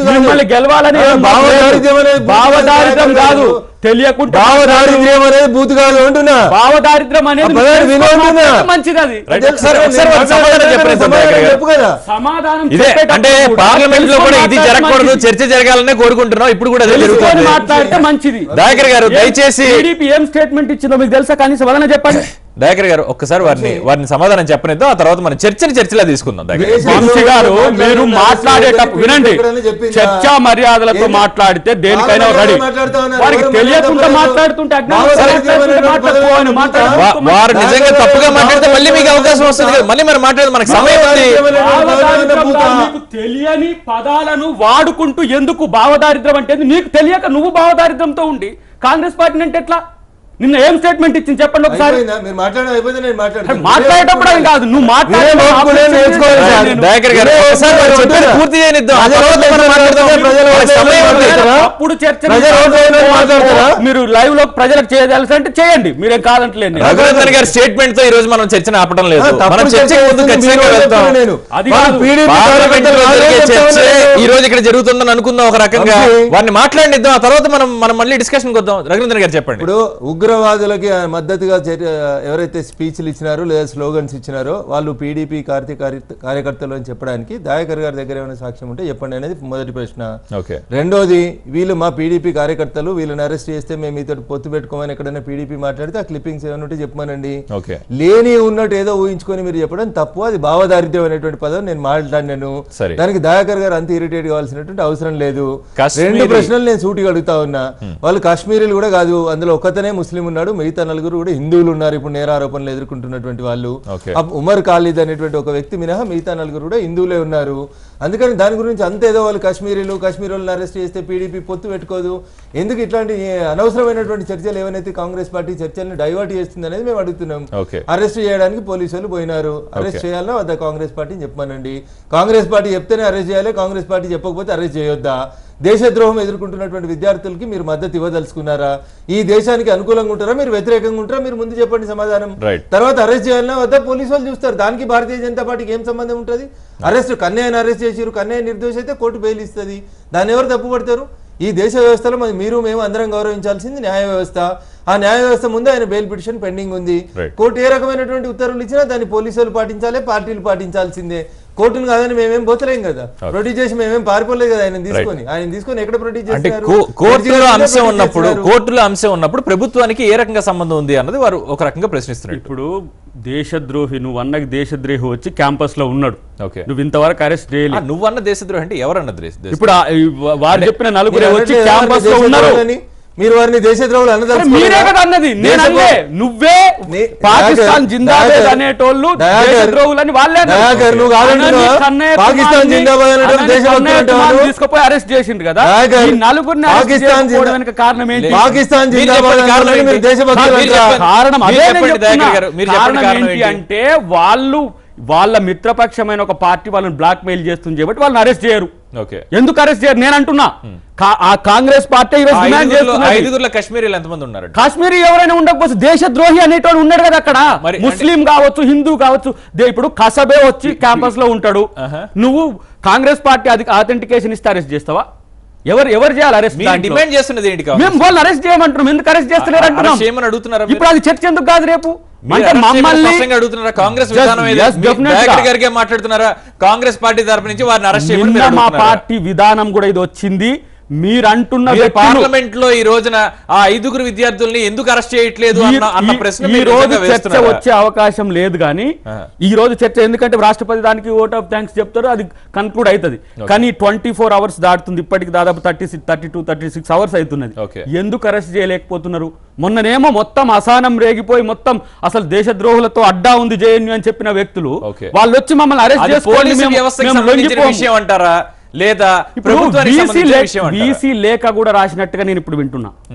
గెలవాలని ఆ, ఏం భావదారిద్ర్యం అనేది బూతు భావదారిద్ర్యం కాదు. కాదు తెలియకుండా భావదారిద్ర్యం అనేది బూత్ కాదు అంటున్నా భావదారిద్ర్యం అనేది ఆ పదాన్ని తెలుసుకొని వినోదునా? మాట్లాడితే మంచిది అది రైట్, ఒకసారి ఒకసారి వారికి సమాధానం చెప్పండి సమాధానం దయాకర్ గారు. చెప్పు కదా సమాధానం ఇదే చెప్పేటప్పుడు అంటే కూడా పార్లమెంట్ లో కూడా ఇది తెలుసుకొని జరగకూడదు మాట్లాడితే చర్చ జరగాలనే కోరుకుంటున్నాం ఇప్పుడు కూడా అదే తెలుసుకొని జరుగుతుంది మాట్లాడితే మంచిది దయాకర్ గారు దయచేసి టీడీపీ ఏం స్టేట్మెంట్ ఇచ్చిందో మీకు తెలుసా కనీసం వలన చెప్పండి దయాకర్ గారు ఒక్కసారి వారిని వారిని సమాధానం చెప్పనిద్దాం ఆ తర్వాత మనం చర్చని చర్చలా తీసుకుందాం దయాకర్ గారు. వంశీ గారు మీరు మాట్లాడేటప్పుడు వినండి చర్చా మర్యాదలతో మాట్లాడితే దేనికైనా రెడీ వారికి తెలియకుండా మాట్లాడుతుంటే అజ్ఞానంతో మాట్లాడుతుంటే మాట్లాడుకోవాలి, వా- మాట్లాడుకోవాలి. వారు నిజంగా తప్పుగా మాట్లాడితే మళ్ళీ మీకు అవకాశం వస్తుంది కదా మళ్ళీ మరి మాట్లాడేది మనకు సమయం ఉంది భావదారిద్ర్యం కాదు, నీకు తెలియని పదాలను వాడుకుంటూ ఎందుకు భావదారిద్రం అంటే నీకు తెలియక నువ్వు భావదారిద్రంతో ఉండి కాంగ్రెస్ పార్టీ అంటే ఎట్లా నిన్న ఏం స్టేట్మెంట్ ఇచ్చింది చెప్పండి ఒకసారి అయిపోయిందా? మీరు మాట్లాడడం అయిపోతే నేను మాట్లాడతాను. మాట్లాడేటప్పుడు అని కాదు నువ్వు మాట్లాడే వినే ఓపిక నేర్చుకోవాలి సార్. నేను- దయాకర్ గారు ఒకసారి వారు చెప్పేది పూర్తి చేయనిద్దాం ఆ తర్వాత మనం మాట్లాడదాం ప్రజలు మనకి సమయం ఉంది మాట్లాడతారా? అప్పుడు చర్చ ప్రజలు ఓట్లు వేయడానికి మాట్లాడతారా? మీరు లైవ్ లో ప్రజలకు చేయదలసి అంటే చేయండి మీరేం కాదంటలేదు నేను. రఘునందన్ గారి స్టేట్మెంట్ తో ఈ రోజు మనం చర్చను ఆపడం లేదు ఆ, తప్పుడు మనం చర్చకి చర్చ ముందు చేస్తుంది ఖచ్చితంగా మీరు వెళ్తాం చెప్తున్నా నేను. అది వాళ్ళు కాదు. PDP పార్లమెంట్ లో కార్యకర్తలు జరిగే వాళ్ళే చర్చ చెప్తున్నారు. ఈ రోజు ఇక్కడ జరుగుతుందని అనుకుందాం ఒక రకంగా ఓకే. వారిని మాట్లాడిద్దాం ఆ తర్వాత మనం మనం మళ్ళీ డిస్కషన్ వద్దాం రఘునందన్ గారు చెప్పండి ఇప్పుడు ఉగ్రవాదులకి మద్దతుగా చర్య- ఎవరైతే స్పీచ్లు ఇచ్చినారో లేదా స్లోగన్స్ ఇచ్చినారో వాళ్ళు పీడీపీ కార్తీ కార్యకర్తలు అని చెప్పడానికి దయాకర్ గారి దగ్గర ఏమైనా సాక్ష్యం ఉంటే చెప్పండి అనేది మొదటి ప్రశ్న ఓకే రెండోది వీళ్ళు మా పీడీపీ కార్యకర్తలు వీళ్ళని అరెస్ట్ చేస్తే మేము మీతో పొత్తు పెట్టుకోమని ఎక్కడైనా పీడీపీ మాట్లాడితే ఆ క్లిప్పింగ్స్ ఏమైనా ఉంటే చెప్పమనండి ఓకే లేని ఉన్నట్టు ఏదో ఊహించుకొని మీరు చెప్పడం తప్పు అది భావదారిద్ర్యం అనేటువంటి పదం నేను మాట్లాడినాను సరే. దానికి దయాకర్ గారు అంత ఇరిటేట్ కావాల్సినటువంటి అవసరం లేదు కాశ్మీరీ- రెండు ప్రశ్నలు నేను సూటిగా అడుగుతా ఉన్నా వాళ్ళు కాశ్మీరీలు కూడా కాదు అందులో ఒక్కతనే ముస్లిం ఉన్నాడు మిగతా నలుగురు కూడా హిందువులు ఉన్నారు ఇప్పుడు నేరారోపణలు ఎదుర్కొంటున్నటువంటి వాళ్ళు ఓకే. అప్ ఉమర్ ఖాళీద్ అనేటువంటి ఒక వ్యక్తి మినహా మిగతా నలుగురు కూడా హిందువులే ఉన్నారు అందుకని దాని గురించి అంత ఏదో వాళ్ళు కాశ్మీరీలు కాశ్మీర్ వాళ్ళని అరెస్ట్ చేస్తే పీడీపీ పొత్తు పెట్టుకోదు ఎందుకు ఇట్లాంటి అనవసరమైనటువంటి చర్చలు ఏవైతే కాంగ్రెస్ పార్టీ చర్చల్ని డైవర్ట్ చేస్తుంది అనేది మేము అడుగుతున్నాం ఓకే అరెస్ట్ చేయడానికి పోలీసు వాళ్ళు పోయినారు అరెస్ట్ చేయాలన్నా వద్దా కాంగ్రెస్ పార్టీని చెప్పమనండి కాంగ్రెస్ పార్టీ చెప్తేనే అరెస్ట్ చేయాలి కాంగ్రెస్ పార్టీ చెప్పకపోతే అరెస్ట్ చేయొద్దా దేశద్రోహం ఎదుర్కొంటున్నటువంటి విద్యార్థులకి మీరు మద్దతు ఇవ్వదలుచుకున్నారా ఈ దేశానికి అనుకూలంగా ఉంటారా మీరు వ్యతిరేకంగా ఉంటారా మీరు ముందు చెప్పండి సమాధానం Right. తర్వాత అరెస్ట్ చేయాలన్నా వద్దా పోలీసు వాళ్ళు చూస్తారు దానికి భారతీయ జనతా పార్టీకి ఏం సంబంధం ఉంటుంది అరెస్ట్ కన్నయ్యని అరెస్ట్ చేసిరు కన్నయ్య నిర్దోష అయితే కోర్టు బెయిల్ ఇస్తుంది దాన్ని ఎవరు తప్పుపడతారు ఈ దేశ వ్యవస్థలో మరి మీరు మేము అందరం గౌరవించాల్సింది న్యాయ వ్యవస్థ ఆ న్యాయ వ్యవస్థ ముందు ఆయన బెయిల్ పిటిషన్ పెండింగ్ ఉంది Right. కోర్టు ఏ రకమైనటువంటి ఉత్తర్వులు ఇచ్చినా దాన్ని పోలీసులు పాటించాలి పార్టీలు పాటించాల్సిందే కోర్టును కాదని మేమేం పోతలేం కదా ప్రొడ్యూస్ చేసి మేమేం పారిపోలేదు కదా ఆయన తీసుకొని ఆయన తీసుకొని ఎక్కడ ప్రొడ్యూస్ అంటే చేస్తున్నారు కో- కోర్టులో జడ్జి గారి అంశం మీద ఉన్నప్పుడు ప్రొడ్యూస్ కోర్టులో అంశం ఉన్నప్పుడు ప్రభుత్వానికి ఏ రకంగా సంబంధం ఉంది అన్నది వారు ఒక రకంగా ప్రశ్నిస్తున్నారు ఇప్పుడు దేశద్రోహి నువ్వు అన్నకి దేశద్రోహి వచ్చి క్యాంపస్ లో ఉన్నాడు ఓకే నువ్వు ఇంతవరకు అరెస్ట్ ఆ, చేయలేదు నువ్వన్న దేశద్రోహి అంటే ఎవరన్న దేశ దేశ- ఇప్పుడు ఆ- ఈ వా- వారు చెప్పిన నలుగురే మీరు వచ్చి అనట్లేదా క్యాంపస్ లో వారిని ఉన్నారు దేశద్రోహులని? మీరు వారిని దేశద్రోహులు అరే మీరే అనదలుచుకోలేదా? కదా అన్నది నేను దేశపు- అనలే నువ్వే నీ- పాకిస్తాన్ దయాకర్, జిందాబాద్ దయాకర్, అనేటోళ్ళు దయాకర్, దేశద్రోహులని వాళ్ళే అన్నారు. దయాకర్, నువ్వు కాదంటున్నావా? అనని కన్నయ్య పాకిస్తాన్ కుమార్ని- జిందాబాద్ అనేటోళ్ళు అనని దేశభక్తులు కన్నయ్య అంటారు. కుమార్ని తీసుకుపోయి అరెస్ట్ చేసిండు కదా దయాకర్, ఈ నలుగురిని అరెస్ట్ పాకిస్తాన్ చేయకపోవడం జిందా- వెనక కారణం ఏంటి పాకిస్తాన్ మీరు జిందాబాద్ చెప్పండి కారణం అనగానే మీరు ఏంటి? దేశభక్తులు మీరు అంటారా? చెప్పండి. కారణం మీరు అదే నేను చెప్పండి దయాకర్ చెప్తున్నా. గారు, మీరు చెప్పండి కారణం కారణం ఏంటి ఏంటి? అంటే వాళ్ళు వాళ్ళ మిత్రపక్షమైన ఒక పార్టీ వాళ్ళని బ్లాక్ మెయిల్ చేస్తుంది కాబట్టి వాళ్ళని అరెస్ట్ చేయరు ఓకే ఎందుకు అరెస్ట్ చేయరు నేను అంటున్నా కా- ఆ కాంగ్రెస్ పార్టీ ఈరోజు ఆ డిమాండ్ ఐదుగురిలో చేస్తున్నది ఐదుగురులో కాశ్మీరీలు ఎంతమంది ఉన్నారు కాశ్మీరీ ఎవరైనా ఉండకపోతే దేశద్రోహి అనేటోడు ఉన్నాడు కదా అక్కడ మరి ముస్లిం కావచ్చు హిందూ కావచ్చు దే- ఇప్పుడు కసబే వచ్చి క్యాంపస్ లో ఉంటాడు ఆహా. నువ్వు కాంగ్రెస్ పార్టీ అది అథెంటికేషన్ ఇస్తే అరెస్ట్ చేస్తావా ఎవరు ఎవరు చేయాలి అరెస్ట్ మీరు డిమాండ్ చేస్తున్నది ఏంటి కావాలి మేము వాళ్ళని అరెస్ట్ చేయమంటున్నాం ఎందుకు అరెస్ట్ చేస్తలేరు అరెస్ట్ అంటున్నాం చేయమని అడుగుతున్నారా మీరు? ఇప్పుడు అది చర్చ ఎందుకు కాదు రేపు మీరు అంటే అరెస్ట్ చేయమని మమ్మల్ని స్పష్టంగా అడుగుతున్నారా కాంగ్రెస్ Yes, విధానం ఏది? yes, మీ definitely దయాకర్ గా. గారికే మాట్లాడుతున్నారా కాంగ్రెస్ పార్టీ తరపు నుంచి వారిని అరెస్ట్ చేయమని నిన్న మీరు మా అడుగుతున్నారా? పార్టీ విధానం కూడా ఇది వచ్చింది మీరు అంటున్న మీరు వ్యక్తులు- పార్లమెంట్ లో ఈ రోజున ఆ ఐదుగురు విద్యార్థుల్ని ఎందుకు అరెస్ట్ చేయట్లేదు ఈ- అన్న అన్న ఈ- ప్రశ్న ఈ మీరు రోజు నిజంగా చర్చ వేస్తున్నారా? వచ్చే అవకాశం లేదు కానీ ఆ. ఈ రోజు చర్చ ఎందుకంటే రాష్ట్రపతి దానికి ఓట్ ఆఫ్ థ్యాంక్స్ చెప్తారు అది కన్క్లూడ్ అవుతుంది కానీ ట్వంటీ ఫోర్ అవర్స్ దాటుతుంది ఇప్పటికి దాదాపు thirty six thirty two thirty six hours అవుతున్నది Okay. ఎందుకు అరెస్ట్ చేయలేకపోతున్నారు మొన్ననేమో మొత్తం అసహనం రేగిపోయి మొత్తం అసలు దేశద్రోహులతో అడ్డా ఉంది జేఎన్యూ అని చెప్పిన వ్యక్తులు Okay. వాళ్ళు వచ్చి మమ్మల్ని అరెస్ట్ అది చేసుకోండి పోలీసు మేము- వ్యవస్థకి మేము సంబంధించిన లొంగిపోము. విషయం అంటారా లేదా ఇప్పుడు ప్రభుత్వానికి బీసీ సంబంధించిన లేఖ విషయం అంటారా? బీసీ లేఖ కూడా రాసినట్టుగా నేను ఇప్పుడు వింటున్నా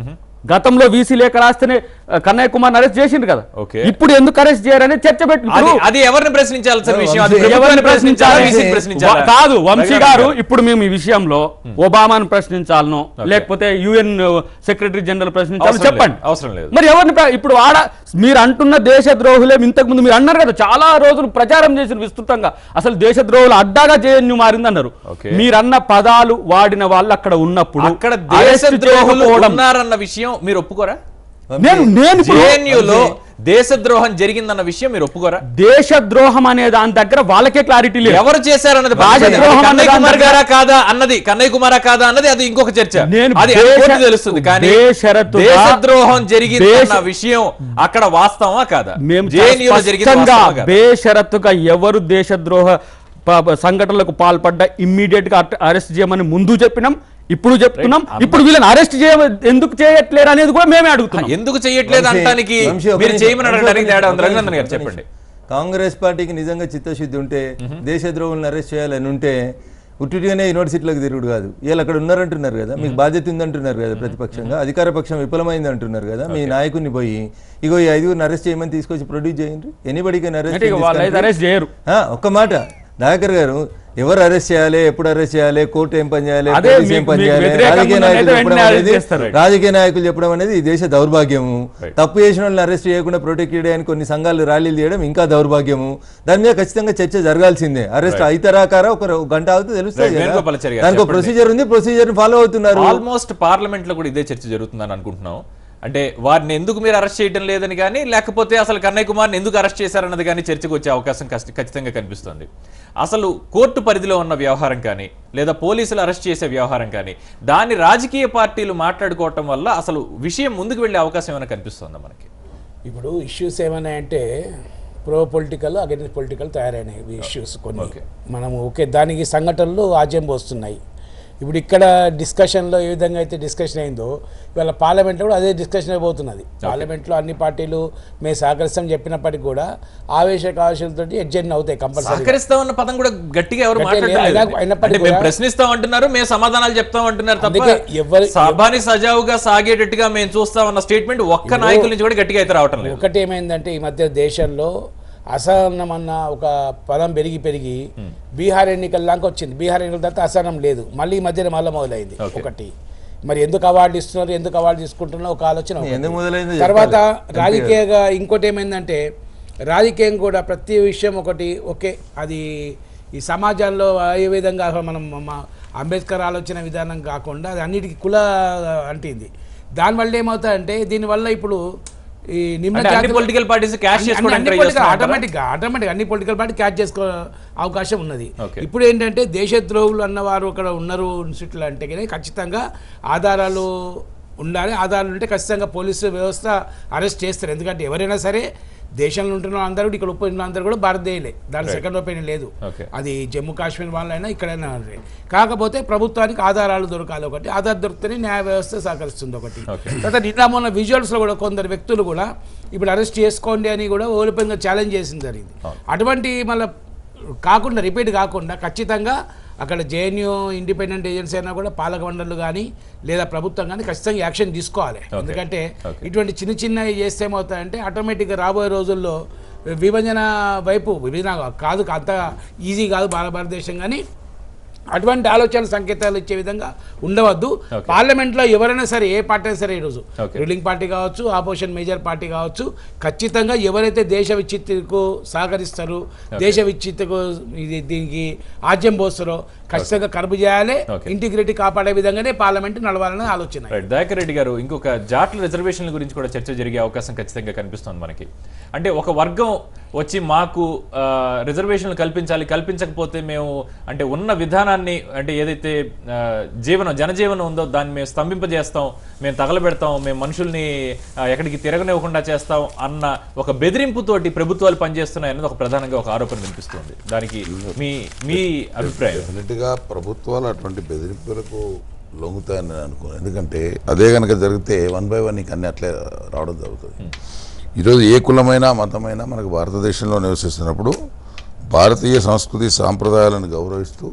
గతంలో వీసీ లేఖ రాస్తేనే ఆ, కన్నయ్య కుమార్ అరెస్ట్ చేసిండు కదా ఓకే. ఇప్పుడు ఎందుకు అరెస్ట్ చేయరని చర్చ పెట్టి అది ఇప్పుడు అది ఎవరిని ప్రశ్నించాలి సార్ విషయం అది ఎవరిని ప్రభుత్వాన్ని ప్రశ్నించాలా ప్రశ్నించాలి? వీసీని ప్రశ్నించాలా వా- కాదు వంశీ రఘురామ్ గారు ఇప్పుడు మేము ఈ విషయంలో ఒబామాను ప్రశ్నించాలనో లేకపోతే యుఎన్ సెక్రటరీ జనరల్ ప్రశ్నించాలో అవసరం చెప్పండి లేదు, అవసరం లేదు. మరి ఎవరిని ప్ర- ఇప్పుడు ఆడ మీరు అంటున్న దేశద్రోహులే ఇంతకు ముందు మీరు అన్నారు కదా చాలా రోజులు ప్రచారం చేసిన విస్తృతంగా అసలు దేశద్రోహులు అడ్డాగా జేఎన్యూ మారిందన్నారు ఓకే. మీరన్న పదాలు వాడిన వాళ్ళు అక్కడ ఉన్నప్పుడు అక్కడ అరెస్ట్ దేశద్రోహులు చేయకపోవడం- ఉన్నారన్న విషయం మీరు ఒప్పుకోరా నేను నేను ఇప్పుడు- జేఎన్యూలో దేశద్రోహం జరిగిందన్న విషయం మీరు ఒప్పుకోరా దేశద్రోహం అనే దాని దగ్గర వాళ్ళకే క్లారిటీ లేదు ఎవరు చేశారన్నది రాజద్రోహం కన్నయ్య అన్నదాని కుమార్ దగ్గర- గారా కాదా అన్నది కన్నయ్య కుమారా కాదా అన్నది అది ఇంకొక చర్చ నేను అది దేశ- కోర్టు తెలుస్తుంది కానీ బేషరతుగా- దేశద్రోహం జరిగిందన్న దేశ- విషయం అక్కడ వాస్తవమా కాదా మేము జేఎన్యూలో చాలా జరిగింది స్పష్టంగా వాస్తవమా కాదా? బేషరతుగా ఎవరు దేశద్రోహ ప- ప- సంఘటనలకు పాల్పడ్డ ఇమ్మీడియట్ గా అరె- అరెస్ట్ చేయమని ముందు చెప్పినాం ఇప్పుడు చెప్తున్నాం ఇప్పుడు వీళ్ళని అరెస్ట్ చేయ ఎందుకు చేయట్లేరు అనేది కూడా మేమే అడుగుతున్నాం ఎందుకు చెయ్యట్లేదు వంశీ, అంటానికి వంశీ, ఒక మీరు నిమిషం, చేయమని వంశీ, అడగడానికి ఒక తేడా ఉంది నిమిషం, రఘునందన్ గారు ఒక చెప్పండి నిమిషం. కాంగ్రెస్ పార్టీకి నిజంగా చిత్తశుద్ధి ఉంటే దేశద్రోహులను అరెస్ట్ చేయాలని ఉంటే ఉట్టిగానే యూనివర్సిటీలకు తిరుగుడు కాదు వీళ్ళు అక్కడ ఉన్నారంటున్నారు కదా మీకు బాధ్యత ఉందంటున్నారు కదా ప్రతిపక్షంగా అధికార పక్షం విఫలమైంది అంటున్నారు కదా మీ నాయకుడిని పోయి ఇగో ఈ ఐదుగురిని అరెస్ట్ చేయమని తీసుకొచ్చి ప్రొడ్యూస్ చేయండి ఎనీబడికి అంటే ఇక వాళ్ళు అయితే అరెస్ట్ చేయరు ఒక్క మాట దయాకర్ గారు ఎవరు అరెస్ట్ చేయాలి ఎప్పుడు అరెస్ట్ చేయాలి కోర్టు ఏం పని చేయాలి అదే పోలీసు ఏం మీకు- పని మీకు చేయాలి వ్యతిరేకంగా రాజకీయ ఉన్నదైతే నాయకులు చెప్పడం వెంటనే అనేది arrest చేస్తారు. రాజకీయ నాయకులు చెప్పడం అనేది ఈ దేశ దౌర్భాగ్యము తప్పు చేసిన వాళ్ళని అరెస్ట్ చేయకుండా ప్రొటెక్ట్ చేయడానికి కొన్ని సంఘాలు ర్యాలీలు చేయడం ఇంకా దౌర్భాగ్యము దాని మీద ఖచ్చితంగా చర్చ జరగాల్సిందే అరెస్ట్ అయితరాకారా ఒక ఒక గంట అవుతుంది తెలుస్తుంది Right. కదా. వేణుగోపాలాచారి గారు దానికి ఒక చెప్పండి. ప్రొసీజర్ ఉంది ప్రొసీజర్ ఫాలో అవుతున్నారు ఆల్మోస్ట్ పార్లమెంట్ లో కూడా ఇదే చర్చ జరుగుతుందని అనుకుంటున్నాం అంటే వారిని ఎందుకు మీరు అరెస్ట్ చేయడం లేదని కానీ లేకపోతే అసలు కన్నయ్య కుమార్ని ఎందుకు అరెస్ట్ చేశారన్నది కానీ చర్చకు వచ్చే అవకాశం కష్ట- ఖచ్చితంగా కనిపిస్తుంది అసలు కోర్టు పరిధిలో ఉన్న వ్యవహారం కానీ లేదా పోలీసులు అరెస్ట్ చేసే వ్యవహారం కానీ దాన్ని రాజకీయ పార్టీలు మాట్లాడుకోవటం వల్ల అసలు విషయం ముందుకు వెళ్ళే అవకాశం ఏమైనా కనిపిస్తుందా మనకి ఇప్పుడు ఇష్యూస్ ఏమన్నాయంటే ప్రో పొలిటికల్ అగెన్స్ట్ పొలిటికల్ తయారైనాయి ఈ ఇష్యూస్ కొన్ని Okay. మనము ఓకే దానికి సంఘటనలు ఆజ్యం పోస్తున్నాయి ఇప్పుడు ఇక్కడ డిస్కషన్లో ఏ విధంగా అయితే డిస్కషన్ అయిందో ఇవాళ పార్లమెంట్లో కూడా అదే డిస్కషన్ అయిపోతున్నది పార్లమెంట్లో అన్ని పార్టీలు మేము సహకరిస్తాం చెప్పినప్పటికీ కూడా ఆవేశ కావేశాలతో ఎడ్జెంట్ అవుతాయి కంపల్సరీ సహకరిస్తాం అన్న పదం కూడా గట్టిగా ఎవరు గట్టిగా మాట్లాడలేదు అయినా- అయినప్పటికీ అంటే మేము కూడా- ప్రశ్నిస్తాం అంటున్నారు మేము సమాధానాలు చెప్తాం అంటున్నారు తప్ప అందుకే ఎవరి- సభని సజావుగా సాగేటట్టుగా మేము చూస్తాం అన్న స్టేట్మెంట్ ఒక్క నాయకుల నుంచి కూడా గట్టిగా అయితే రావటం లేదు ఒకటి ఏమైందంటే ఈ మధ్య దేశంలో అసహనం అన్న ఒక పదం పెరిగి పెరిగి బీహార్ ఎన్నికల దాకా వచ్చింది బీహార్ ఎన్నికల తర్వాత అసహనం లేదు మళ్ళీ ఈ మధ్యన మళ్ళీ మొదలైంది Okay. ఒకటి మరి ఎందుకు అవార్డు ఇస్తున్నారు ఎందుకు అవార్డు తీసుకుంటున్నారు ఒక ఆలోచన ఒకటి. ఎందుకు మొదలైందో తర్వాత చెప్పాలి. రాజకీయంగా ఇంకోటి ఏమైందంటే రాజకీయం కూడా ప్రతి విషయం ఒకటి ఓకే అది ఈ సమాజంలో ఏ విధంగా అసలు మనం మా అంబేద్కర్ ఆలోచన విధానం కాకుండా అది అన్నిటికీ కుల అంటింది దానివల్ల ఏమవుతాయంటే దీనివల్ల ఇప్పుడు ఈ నిమ్న అంటే అన్ని జాతి- పొలిటికల్ పార్టీస్ క్యాష్ అన్ని- చేసుకోవడానికి అన్ని try political- చేస్తున్నారా? ఆటోమేటిక్ గా ఆటోమేటిక్ అన్ని పొలిటికల్ పార్టీ క్యాచ్ చేసుకో అవకాశం ఉన్నది Okay. ఇప్పుడు ఏంటంటే దేశద్రోహులు అన్నవారు అక్కడ ఉన్నారు ఇన్స్టిట్యూట్లు అంటే కానీ ఖచ్చితంగా ఆధారాలు ఉండాలి ఆధారాలు ఉంటే ఖచ్చితంగా పోలీసు వ్యవస్థ అరెస్ట్ చేస్తారు ఎందుకంటే ఎవరైనా సరే దేశంలో ఉంటున్న అందరూ కూడా ఇక్కడ ఉపయోగించిన అందరూ కూడా భారతదేయులే దాని సెకండ్ ఒపీనియన్ లేదు Okay. అది జమ్మూ కాశ్మీర్ వాళ్ళైనా ఇక్కడైనా సరే. కాకపోతే ప్రభుత్వానికి ఆధారాలు దొరకాలి ఒకటి ఆధార్ దొరికితేనే న్యాయ వ్యవస్థ సహకరిస్తుంది ఒకటి Okay. తర్వాత నిన్న మొన్న విజువల్స్లో కూడా కొందరు వ్యక్తులు కూడా ఇప్పుడు అరెస్ట్ చేసుకోండి అని కూడా ఓపెన్గా ఛాలెంజ్ చేసింది జరిగింది అటువంటి మళ్ళీ కాకుండా రిపీట్ కాకుండా ఖచ్చితంగా అక్కడ జేఎన్యూ ఇండిపెండెంట్ ఏజెన్సీ అయినా కూడా పాలక మండళ్ళు కానీ లేదా ప్రభుత్వం కానీ ఖచ్చితంగా యాక్షన్ తీసుకోవాలి ఎందుకంటే Okay. ఇటువంటి చిన్న చిన్నవి చేస్తే ఏమవుతాయంటే ఆటోమేటిక్గా రాబోయే రోజుల్లో విభజన వైపు విభజన కాదు అంత ఈజీ కాదు భారత భారతదేశం కానీ అటువంటి ఆలోచన సంకేతాలు ఇచ్చే విధంగా ఉండవద్దు Okay. పార్లమెంట్లో ఎవరైనా సరే ఏ పార్టీ అయినా సరే ఈరోజు Okay. రూలింగ్ పార్టీ కావచ్చు ఆపోజిషన్ మేజర్ పార్టీ కావచ్చు ఖచ్చితంగా ఎవరైతే దేశ విచ్చిత్తుకు సహకరిస్తారో దేశ విచ్చిత్తుకు ఇది దీనికి ఆజ్యం పోస్తారో ఖచ్చితంగా కరుపు చేయాలి Okay. ఇంటిగ్రిటీ కాపాడే విధంగానే పార్లమెంట్ నడవాలని ఆలోచన రైట్ దయాకర్ రెడ్డి గారు ఇంకొక జాట్ల రిజర్వేషన్ల గురించి కూడా చర్చ జరిగే అవకాశం ఖచ్చితంగా కనిపిస్తుంది మనకి అంటే ఒక వర్గం వచ్చి మాకు ఆ, రిజర్వేషన్లు కల్పించాలి కల్పించకపోతే మేము అంటే ఉన్న విధానాన్ని అంటే ఏదైతే ఆ, జీవనం జనజీవనం ఉందో దాన్ని మేము స్తంభింపజేస్తాం మేము తగలబెడతాం మేము మనుషుల్ని ఆ, ఎక్కడికి తిరగనివ్వకుండా చేస్తాం అన్న ఒక బెదిరింపుతోటి ప్రభుత్వాలు పనిచేస్తున్నాయి అనేది ఒక ప్రధానంగా ఒక ఆరోపణ వినిపిస్తుంది దానికి మీ మీ అభిప్రాయం డెఫినెట్గా ప్రభుత్వాలు అటువంటి బెదిరింపులకు లొంగుతాయని నేను అనుకోను ఎందుకంటే అదే కనుక జరిగితే వన్ బై వన్ నీకు అన్ని అట్లే రావడం జరుగుతుంది ఈరోజు ఏ కులమైనా మతమైనా మనకు భారతదేశంలో నివసిస్తున్నప్పుడు భారతీయ సంస్కృతి సాంప్రదాయాలను గౌరవిస్తూ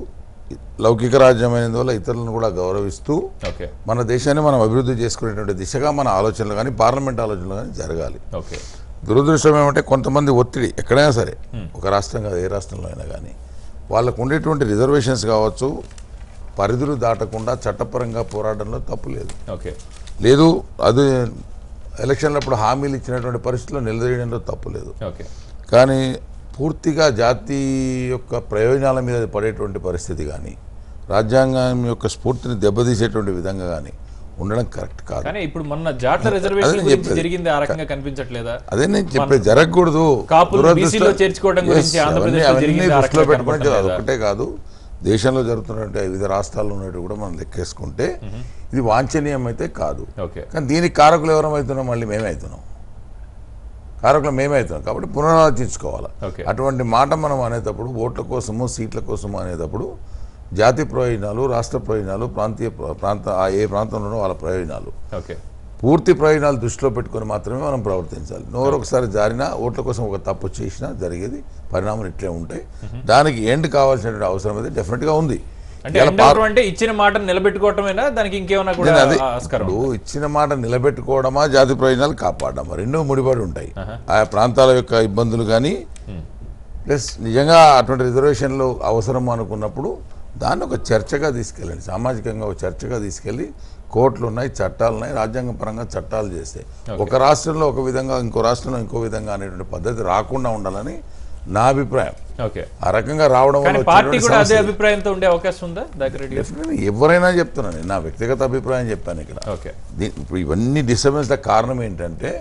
లౌకిక రాజ్యం అయినందువల్ల ఇతరులను కూడా గౌరవిస్తూ ఓకే మన దేశాన్ని మనం అభివృద్ధి చేసుకునేటువంటి దిశగా మన ఆలోచనలు కానీ పార్లమెంట్ ఆలోచనలు కానీ జరగాలి ఓకే దురదృష్టం ఏమంటే కొంతమంది ఒత్తిడి ఎక్కడైనా సరే ఒక రాష్ట్రం కాదు ఏ రాష్ట్రంలో అయినా కానీ వాళ్ళకు ఉండేటువంటి రిజర్వేషన్స్ కావచ్చు పరిధులు దాటకుండా చట్టపరంగా పోరాటంలో తప్పు లేదు ఓకే లేదు అది ఎలక్షన్లప్పుడు హామీలు ఇచ్చినటువంటి పరిస్థితుల్లో నిలదీయడంలో తప్పు లేదు ఓకే కానీ పూర్తిగా జాతి యొక్క ప్రయోజనాల మీద పడేటువంటి పరిస్థితి కానీ రాజ్యాంగం యొక్క స్ఫూర్తిని దెబ్బతీసేటువంటి విధంగా కానీ ఉండడం కరెక్ట్ కాదు కానీ ఇప్పుడు మొన్న జాట్ల రిజర్వేషన్ అదే గురించి చెప్పేది. జరిగింది ఆ రకంగా కనిపించట్లేదా అదే నేను చెప్పేది జరగకూడదు కాపులు దురదృష్టం- BC లో చేర్చుకోవడం గురించి Yes, ఆంధ్రప్రదేశ్లో అవన్నీ- అవన్నీ జరిగింది ఆ దృష్టిలో రకంగా పెట్టుకుని కనపడటం అది లేదా? ఒకటే కాదు దేశంలో జరుగుతున్నటువంటి వివిధ రాష్ట్రాల్లో ఉన్నట్టు కూడా మనం లెక్కేసుకుంటే ఇది వాంఛనీయం అయితే కాదు ఓకే కానీ దీనికి కారకులు ఎవరమవుతున్నాం మళ్ళీ మేమే అవుతున్నాం కారకులు మేమే అవుతున్నాం కాబట్టి పునరాలోచించుకోవాలి Okay. అటువంటి మాట మనం అనేటప్పుడు ఓట్ల కోసము సీట్ల కోసము అనేటప్పుడు జాతి ప్రయోజనాలు రాష్ట్ర ప్రయోజనాలు ప్రాంతీయ ప్ర- ప్రాంత ఆ ఏ ప్రాంతంలోనూ వాళ్ళ ప్రయోజనాలు ఓకే పూర్తి ప్రయోజనాలు దృష్టిలో పెట్టుకొని మాత్రమే మనం ప్రవర్తించాలి నోరు ఒకసారి జారినా ఓట్ల కోసం ఒక తప్పు చేసినా జరిగేది పరిణామాలు ఇట్లే ఉంటాయి దానికి ఎండ్ కావాల్సినటువంటి అవసరం అయితే డెఫినెట్గా ఉంది అంటే ఇవాళ end పా- అవటం అంటే ఇచ్చిన మాట నిలబెట్టుకోవటమేనా దానికి ఇంకేమైనా కూడా నేను అదే ఆస్కారం ఇప్పుడు ఇచ్చిన మాట నిలబెట్టుకోవడమా జాతి ప్రయోజనాలు కాపాడమా రెండూ ముడిపడి ఉంటాయి ఆయా ప్రాంతాల యొక్క ఇబ్బందులు కానీ ప్లస్ నిజంగా అటువంటి రిజర్వేషన్లు అవసరం అనుకున్నప్పుడు దాన్ని ఒక చర్చగా తీసుకెళ్ళండి సామాజికంగా ఒక చర్చగా తీసుకెళ్ళి కోర్టులు ఉన్నాయి చట్టాలు ఉన్నాయి రాజ్యాంగ పరంగా చట్టాలు చేస్తే ఒక రాష్ట్రంలో ఒక విధంగా ఇంకో రాష్ట్రంలో ఇంకో విధంగా అనేటువంటి పద్ధతి రాకుండా ఉండాలని నా అభిప్రాయం ఓకే ఆ రకంగా రావడం కానీ వల్ల పార్టీ వచ్చేటువంటి కూడా అదే సమస్య ఇది. అభిప్రాయంతో ఉండే అవకాశం ఉందా దగ్గర రెడ్డి గారు? Definitely ఎవరైనా చెప్తున్నాను నేను నా వ్యక్తిగత అభిప్రాయం చెప్పాను ఇక్కడ ఓకే దీ- ఇప్పుడు ఇవన్నీ డిస్టర్బెన్స్ కారణం ఏంటంటే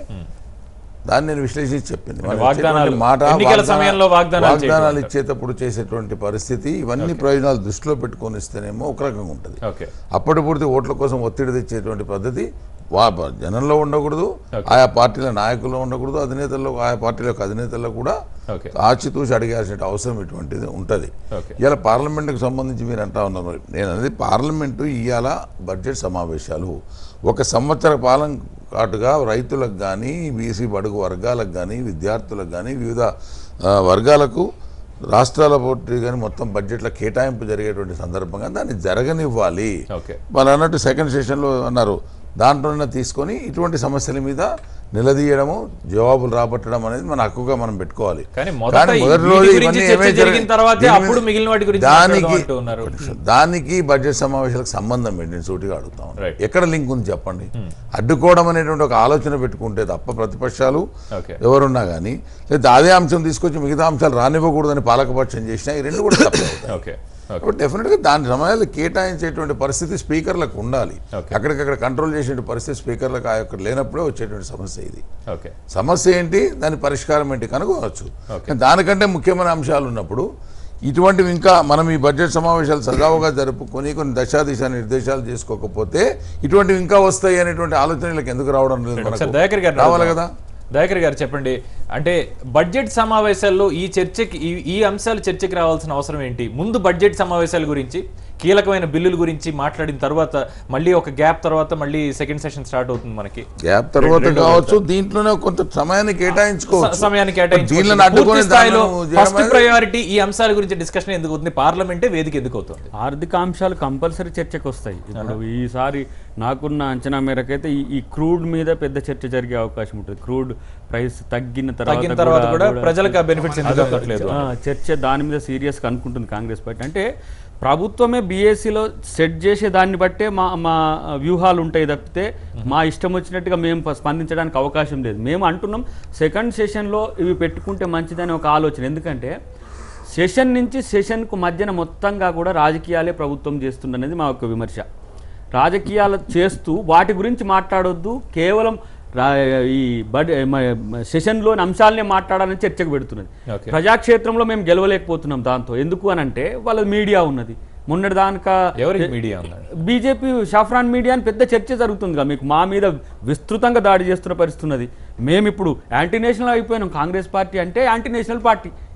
దాన్ని నేను విశ్లేషించి చెప్పింది మనం వాగ్దానాలు, ఇచ్చేటువంటి మాట ఎన్నికల వాగ్దానా- సమయంలో వాగ్దానాలు వాగ్దానాలు చేయడం. ఇచ్చేటప్పుడు చేసేటువంటి పరిస్థితి ఇవన్నీ ప్రయోజనాలు దృష్టిలో పెట్టుకొని ఇస్తేనేమో ఒక రకంగా ఉంటుంది ఓకే అప్పటి పూర్తి ఓట్ల కోసం ఒత్తిడి తెచ్చేటువంటి పద్ధతి వా జనంలో ఉండకూడదు ఆయా పార్టీల నాయకుల్లో ఉండకూడదు అధినేతల్లో ఆయా పార్టీల యొక్క అధినేతల్లో కూడా ఓకే ఆచితూచి అడిగాల్సిన అవసరం ఇటువంటిది ఉంటుంది ఓకే. ఇవాళ పార్లమెంట్కి సంబంధించి మీరు అంటా ఉన్నారు మరి నేను అనేది పార్లమెంటు ఇవాళ బడ్జెట్ సమావేశాలు ఒక సంవత్సర పాలన పాటుగా రైతులకు కానీ బీసీ బడుగు వర్గాలకు కానీ విద్యార్థులకు కానీ వివిధ ఆ, వర్గాలకు రాష్ట్రాల పోటీ కానీ మొత్తం బడ్జెట్ల కేటాయింపు జరిగేటువంటి సందర్భంగా దాన్ని జరగనివ్వాలి ఓకే వాళ్ళు అన్నట్టు సెకండ్ సెషన్లో అన్నారు దాంట్లోనే తీసుకొని ఇటువంటి సమస్యల మీద నిలదీయడము జవాబులు రాబట్టడం అనేది మన హక్కుగా మనం పెట్టుకోవాలి కానీ మొదట కానీ ఈ మొదటి వీటి రోజు గురించి ఇవన్నీ చర్చ ఏమీ జరిగిన జరగ- తర్వాతే దీని మీద- అప్పుడు మిగిలిన వాటి గురించి దానికి మాట్లాడదాం అంటూ ఉన్నారు. ఒక నిమిషం. దానికి బడ్జెట్ సమావేశాలకు సంబంధం ఏంటి నేను సూటిగా అడుగుతా ఉన్నాను. Right. ఎక్కడ లింక్ ఉంది చెప్పండి అడ్డుకోవడం అనేటువంటి ఒక ఆలోచన పెట్టుకుంటే తప్ప ప్రతిపక్షాలు ఓకే ఎవరున్నా కానీ లేదా అదే అంశం తీసుకొచ్చి మిగతా అంశాలు రానివ్వకూడదని పాలకపక్షం చేసినా ఈ రెండు కూడా తప్పే అవుతాయి ఓకే ఓకే కాబట్టి డెఫినెట్గా దాని సమయాలు కేటాయించేటువంటి పరిస్థితి స్పీకర్లకు ఉండాలి Okay. అక్కడికక్కడ కంట్రోల్ చేసే పరిస్థితి స్పీకర్లకు ఆ యొక్క లేనప్పుడే వచ్చేటువంటి సమస్య ఇది ఓకే సమస్య ఏంటి దాని పరిష్కారం ఏంటి కనుగొనవచ్చు కానీ దానికంటే ముఖ్యమైన అంశాలు ఉన్నప్పుడు ఇటువంటివి ఇంకా మనం ఈ బడ్జెట్ సమావేశాలు సజావుగా జరుపుకొని కొన్ని దశా దిశ నిర్దేశాలు చేసుకోకపోతే ఇటువంటివి ఇంకా వస్తాయి అనేటువంటి ఆలోచనలకు ఎందుకు రావడం లేదు ఒకసారి మనకు దయాకర్ గారు రావాలి కదా దయాకర్ గారు చెప్పండి అంటే బడ్జెట్ సమావేశాల్లో ఈ చర్చకి ఈ ఈ అంశాలు చర్చకి రావాల్సిన అవసరం ఏంటి ముందు బడ్జెట్ సమావేశాల గురించి కీలకమైన బిల్లుల గురించి మాట్లాడిన తర్వాత మళ్ళీ ఒక గ్యాప్ తర్వాత మళ్ళీ సెకండ్ సెషన్ స్టార్ట్ అవుతుంది మనకి గ్యాప్ తర్వాత కావచ్చు దీంట్లోనే కొంత సమయాన్ని స- కేటాయించుకోవచ్చు సమయాన్ని దీనిని కేటాయించి అడ్డుకొని పూర్తి స్థాయిలో దాన్ని ఫస్ట్ చేయడం ప్రయారిటీ ఈ అంశాల గురించి డిస్కషన్ ఎందుకు అవుతుంది పార్లమెంటే వేదిక ఎందుకు అవుతుంది ఆర్థిక అంశాలు కంపల్సరీ చర్చకు వస్తాయి ఇప్పుడు ఈసారి నాకున్న అంచనా మేరకైతే ఈ ఈ క్రూడ్ మీద పెద్ద చర్చ జరిగే అవకాశం ఉంటుంది క్రూడ్ ప్రైస్ తగ్గిన తగ్గిన తర్వాత తర్వాత కూడా కూడా ప్రజలకు ఆ బెనిఫిట్స్ ఎందుకు అందట్లేదు ఆ, చర్చ దాని మీద సీరియస్గా అనుకుంటుంది కాంగ్రెస్ పార్టీ అంటే ప్రభుత్వమే బీఎస్సీలో సెట్ చేసే దాన్ని బట్టే మా మా వ్యూహాలు ఉంటాయి తప్పితే మా ఇష్టం వచ్చినట్టుగా మేము ప- స్పందించడానికి అవకాశం లేదు మేము అంటున్నాం సెకండ్ సెషన్లో ఇవి పెట్టుకుంటే మంచిదని ఒక ఆలోచన ఎందుకంటే సెషన్ నుంచి సెషన్కు మధ్యన మొత్తంగా కూడా రాజకీయాలే ప్రభుత్వం చేస్తుందనేది మా యొక్క విమర్శ రాజకీయాలు చేస్తూ వాటి గురించి మాట్లాడొద్దు కేవలం రా- ఈ బడ్ మ- సెషన్లోని అంశాలనే మాట్లాడాలని చర్చకు పెడుతున్నది Okay. ప్రజాక్షేత్రంలో మేము గెలవలేకపోతున్నాం దాంతో ఎందుకు అని అంటే వాళ్ళ మీడియా ఉన్నది మొన్నటి దానిక ఎవరికి మీడియా ఉందండి బీజేపీ షాఫ్రాన్ మీడియా అని పెద్ద చర్చ జరుగుతుందిగా మీకు మా మీద విస్తృతంగా దాడి చేస్తున్న పరిస్థితి ఉన్నది మేము ఇప్పుడు యాంటీ నేషనల్ అయిపోయినాం కాంగ్రెస్ పార్టీ అంటే యాంటీ నేషనల్ పార్టీ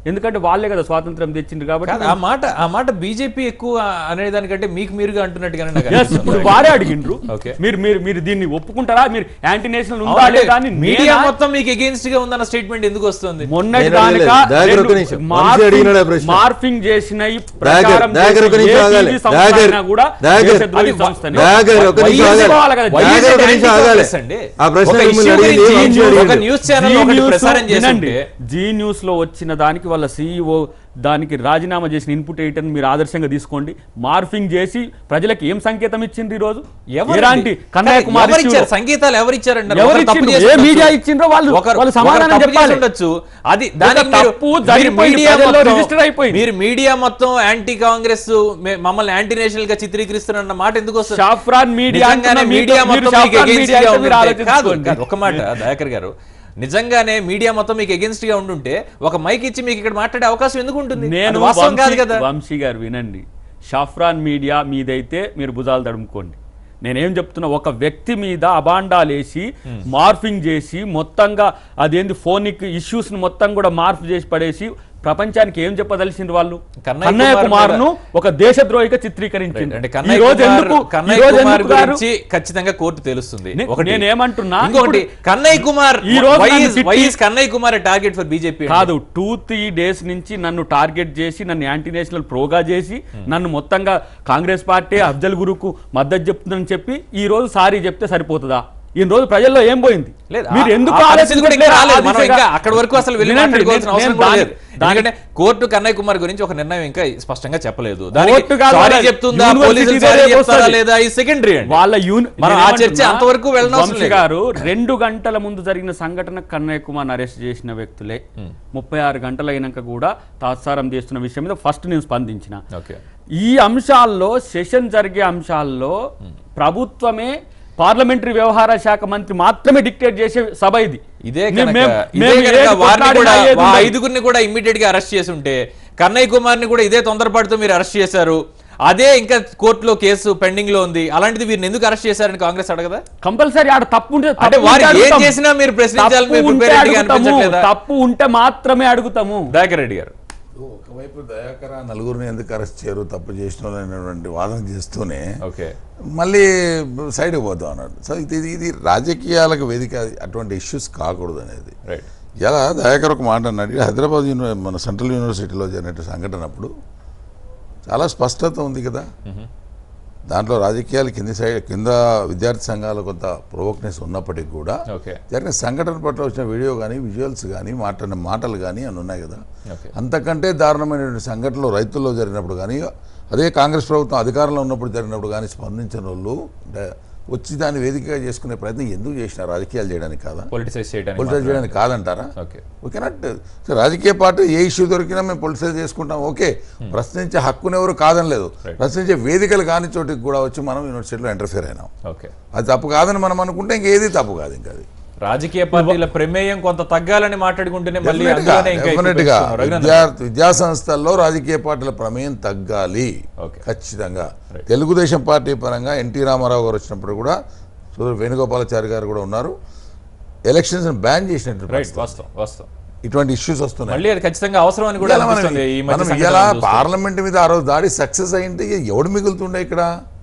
ఎందుకంటే వాళ్ళే కదా స్వాతంత్రం తెచ్చిండ్రు కాబట్టి కాదు, ఆ మాట ఆ మాట బీజేపీ ఎక్కువ అనేదానికంటే మీకు మీరుగా అంటున్నట్టుగానే నాకు Yes, అనిపిస్తుంది. ఇప్పుడు వారే అడిగిండ్రు Okay. మీరు మీరు మీరు దీన్ని ఒప్పుకుంటారా మీరు యాంటీ నేషనల్ ఉందా అవునండి, లేదా అని మీడియా నేనా? మొత్తం మీకు అగేన్స్ట్ గా ఉందన్న స్టేట్మెంట్ ఎందుకు వస్తుంది మొన్నటి నేను దానిక అడగలేదు. దాగర్ రెండు ఒక నిమిషం. మనిషి మార్ఫింగ్- అడిగినాడు ఆ ప్రశ్న. మార్ఫింగ్ చేసిన ఈ దాగర్ ప్రచారం దాగర్ ఒక చేసిన నిమిషం ఏ ఆగాలి. టీవీ సంస్థ దాగర్ అయినా కూడా దాగర్ దేశద్రోహి అది సంస్థని దాగర్ ఒక నిమిషం వైఎస్ ఆగాలి. పోవాలి కదా. వైఎస్ దాగర్ ఒక అంటే నిమిషం యాంటీ ఆగాలి. కాంగ్రెస్ అండి. ఆ ప్రశ్న ఒక మిమ్మల్ని issue అడిగింది, గురించి మనిషి ఒక అడిగిండు. న్యూస్ ఛానల్ జీ ఒకటి న్యూస్ ప్రసారం వినండి. చేస్తుంటే జీ న్యూస్ లో వచ్చిన దానికి వాళ్ళ సీఈఓ దానికి రాజీనామా చేసిన ఇన్పుట్ ఎయిటర్ని మీరు ఆదర్శంగా తీసుకోండి మార్ఫింగ్ చేసి ప్రజలకు ఏం సంకేతం ఇచ్చింది ఈ రోజు ఎవరండి? ఎలాంటి కన్నయ్య కుమార్ ఎవరు ఇచ్చారు? ఇష్యూలో? సంగీతాలు ఎవరు ఇచ్చారండి ఎవరు ఒకరు తప్పు ఇచ్చిండ్రు? చేసి ఏ ఉండొచ్చు. మీడియా ఇచ్చిండ్రో వాళ్ళు- ఒకరు- వాళ్ళు సమాధానం ఒకరు తప్పు చేసి చెప్పాలి. ఉండొచ్చు అది ఒక దానికి మీరు- తప్పు మీరు జరిగిపోయింది, మీడియా ప్రజల్లో మొత్తం- రిజిస్టర్ అయిపోయింది. మీరు మీడియా మొత్తం యాంటీ కాంగ్రెస్ మే- మమ్మల్ని యాంటీ నేషనల్ గా చిత్రీకరిస్తున్న మాట ఎందుకు వస్తుంది షాఫ్రాన్ మీడియా నిజంగానే అంటున్నా, మీడియా మీరు మొత్తం మీకు షాఫ్రాన్ against మీడియా గా అయితే మీరు ఉండుంటే- కాదు ఆలోచించుకోండి. కాదు, ఒక మాట దయాకర్ గారు నిజంగానే మీడియా మొత్తం మీకు అగేన్స్ట్ గా ఉండుంటే ఒక మైక్ ఇచ్చి మీకు ఇక్కడ మాట్లాడే అవకాశం ఎందుకు ఉంటుంది నేను అది వాస్తవం కాదు వంశీ- కదా వంశీ గారు వినండి షాఫ్రాన్ మీడియా మీదైతే మీరు భుజాలు తడుముకోండి నేనేం చెప్తున్నా ఒక వ్యక్తి మీద అబాండాలేసి మార్ఫింగ్ చేసి మొత్తంగా అదేంది ఫోనిక్ ఇష్యూస్ ని మొత్తం కూడా మార్ఫ్ చేసి పడేసి ప్రపంచానికి ఏం చెప్పదలిసింది వాళ్ళు కన్నయ్య కన్నయ్య కుమార్ కుమార్ ను మీద- ఒక దేశద్రోహిగా చిత్రీకరించింది అంటే ఈ కన్నయ్య రోజు కుమార్ ఎందుకు ఈ కన్నయ్య రోజు కుమార్ ఎందుకు గారు గురించి ఖచ్చితంగా కోర్టు తెలుస్తుంది నే- ఒకటి నేనేమంటున్నా, ఇంకొకటి ఇప్పుడు- కన్నయ్య కుమార్ ఈ రోజు why నన్ను is- తిట్టి- why is Kanhaiya Kumar target for BJP కాదు టూ త్రీ డేస్ నుంచి నన్ను టార్గెట్ చేసి నన్ను యాంటీ నేషనల్ ప్రోగా చేసి నన్ను మొత్తంగా కాంగ్రెస్ పార్టీ అఫ్జల్ గురుకు మద్దతు చెప్తుందని చెప్పి ఈ రోజు సారీ చెప్తే సరిపోతుందా ఈ రోజు ప్రజల్లో ఏం పోయింది లేదు మీరు ఆ- ఎందుకు ఆ పరిస్థితి కూడా ఇంకా ఆలోచించట్లేదు? రాలేదు. మనం ఆ దిశగా- ఇంకా అక్కడి వరకు అసలు వెళ్ళి వినండి, మాట్లాడుకోవాల్సిన నేను- అవసరం నేను కూడా దాని- లేదు దాని- ఎందుకంటే కోర్టు కన్నయ్య కుమార్ గురించి ఒక నిర్ణయం ఇంకా స్పష్టంగా చెప్పలేదు దానికి కోర్టు కాదు, సారీ వాళ్ళ చెప్తుందా యూనివర్సిటీ పోలీసులు దే సారీ రేపు చెప్తారా వస్తది. లేదా ఈ సెకండరీ అండి వాళ్ళ యూన్ మనం ఆ నేనేమంటున్నా, చర్చ అంతవరకు వెళ్ళనవసరం వంశీ లేదు. గారు రెండు గంటల ముందు జరిగిన సంఘటన కన్నయ్య కుమార్ అరెస్ట్ చేసిన వ్యక్తులే ముప్పై ఆరు గంటలు అయినాక కూడా తాత్సారం చేస్తున్న విషయం మీద ఫస్ట్ నేను స్పందించిన ఓకే ఈ అంశాల్లో సెషన్ జరిగే అంశాల్లో ప్రభుత్వమే పార్లమెంటరీ వ్యవహార శాఖ మంత్రి మాత్రమే డిక్టేట్ చేసే సభ ఇది ఇదే మేము- కనుక మేము- ఇదే మేము కనుక ఏది వారిని కొట్లాడినా కూడా ఏది ఆ ఉండదు. ఐదుగురిని కూడా ఇమ్మీడియట్ గా అరెస్ట్ చేసి ఉంటే కన్నయ్య కుమార్ ని కూడా ఇదే తొందరపాటుతో మీరు అరెస్ట్ చేశారు అదే ఇంకా కోర్టులో కేసు పెండింగ్ లో ఉంది అలాంటిది వీరిని ఎందుకు అరెస్ట్ చేశారని కాంగ్రెస్ అడగదా కంపల్సరీ ఆడ తప్పు ఉంటే అంటే తప్పు వారు ఉంటే ఏం అడుగుతాం. చేసినా మీరు ప్రశ్నించాలని తప్పు మీరు ఉంటే prepared గా అడుగుతాము. అనిపించట్లేదా? తప్పు ఉంటే మాత్రమే అడుగుతాము దయాకర్ రెడ్డి గారు ఒకవైపు దయాకర నలుగురిని ఎందుకు అరెస్ట్ చేయరు తప్పు చేసిన వాళ్ళైనటువంటి వాదన చేస్తూనే ఓకే మళ్ళీ సైడ్కి పోతాం అన్నాడు సో ఇది ఇది- ఇది రాజకీయాలకు వేదిక అటువంటి ఇష్యూస్ కాకూడదు అనేది రైట్ ఇలా దయాకర్ ఒక మాట అన్నాడు హైదరాబాద్ యూని మన సెంట్రల్ యూనివర్సిటీలో జరిగిన సంఘటన అప్పుడు చాలా స్పష్టత ఉంది కదా దాంట్లో రాజకీయాలు కింద సైడ్ కింద విద్యార్థి సంఘాలు కొంత ప్రొవోక్నెస్ ఉన్నప్పటికీ కూడా ఓకే జరిగిన సంఘటన పట్ల వచ్చిన వీడియో కానీ విజువల్స్ కానీ మాట్లాడిన మాటలు కానీ అని ఉన్నాయి కదా ఓకే అంతకంటే దారుణమైనటువంటి సంఘటనలు రైతుల్లో జరిగినప్పుడు కానీ అదే కాంగ్రెస్ ప్రభుత్వం అధికారంలో ఉన్నప్పుడు జరిగినప్పుడు కానీ స్పందించిన వాళ్ళు అంటే వచ్చి దాన్ని వేదికగా చేసుకునే ప్రయత్నం ఎందుకు చేసినారు రాజకీయాలు చేయడానికి కాదా పొలిటిసైజ్ చేయడానికి పొలిటిసైజ్ మాత్రమే. చేయడానికి కాదంటారా ఓకే we cannot సో రాజకీయ పార్టీ ఏ ఇష్యూ దొరికినా మేము పొలిటిసైజ్ చేసుకుంటాం ఓకే ప్రశ్నించే హక్కును ఎవరు కాదనలేదు Right. ప్రశ్నించే వేదికలు కాని చోటికి కూడా వచ్చి మనం యూనివర్సిటీలో ఇంటర్ఫియర్ అయినాం ఓకే అది తప్పు కాదని మనం అనుకుంటే ఇంకేది తప్పు కాదు ఇంకా అది రాజకీయ పార్టీల ప్రమేయం కొంత తగ్గాలని మాట్లాడుకుంటేనే మళ్ళీ Definitely గా, అందులోనే ఇంకా ఎక్కువ definitely గా పెంచుతున్నారు. రఘునందన్ విద్యా విద్యా సంస్థల్లో రాజకీయ పార్టీల ప్రమేయం తగ్గాలి Okay. ఖచ్చితంగా Right. తెలుగుదేశం పార్టీ పరంగా ఎన్టీ రామారావు గారు వచ్చినప్పుడు కూడా సోదరు వేణుగోపాలాచారి గారు కూడా ఉన్నారు ఎలక్షన్స్ బ్యాన్ చేసినట్టు రైట్ వాస్తవం వాస్తవం ఇటువంటి ఇష్యూస్ వస్తున్నాయి మళ్ళీ అది ఖచ్చితంగా అవసరం అని కూడా ఇవాళ మనం- అనిపిస్తుంది ఈ మధ్య మనం సంఘటనలు ఇలా చూస్తే. పార్లమెంట్ మీద ఆ రోజు దాడి సక్సెస్ అయింటే ఎవడు మిగులుతుండే ఇక్కడ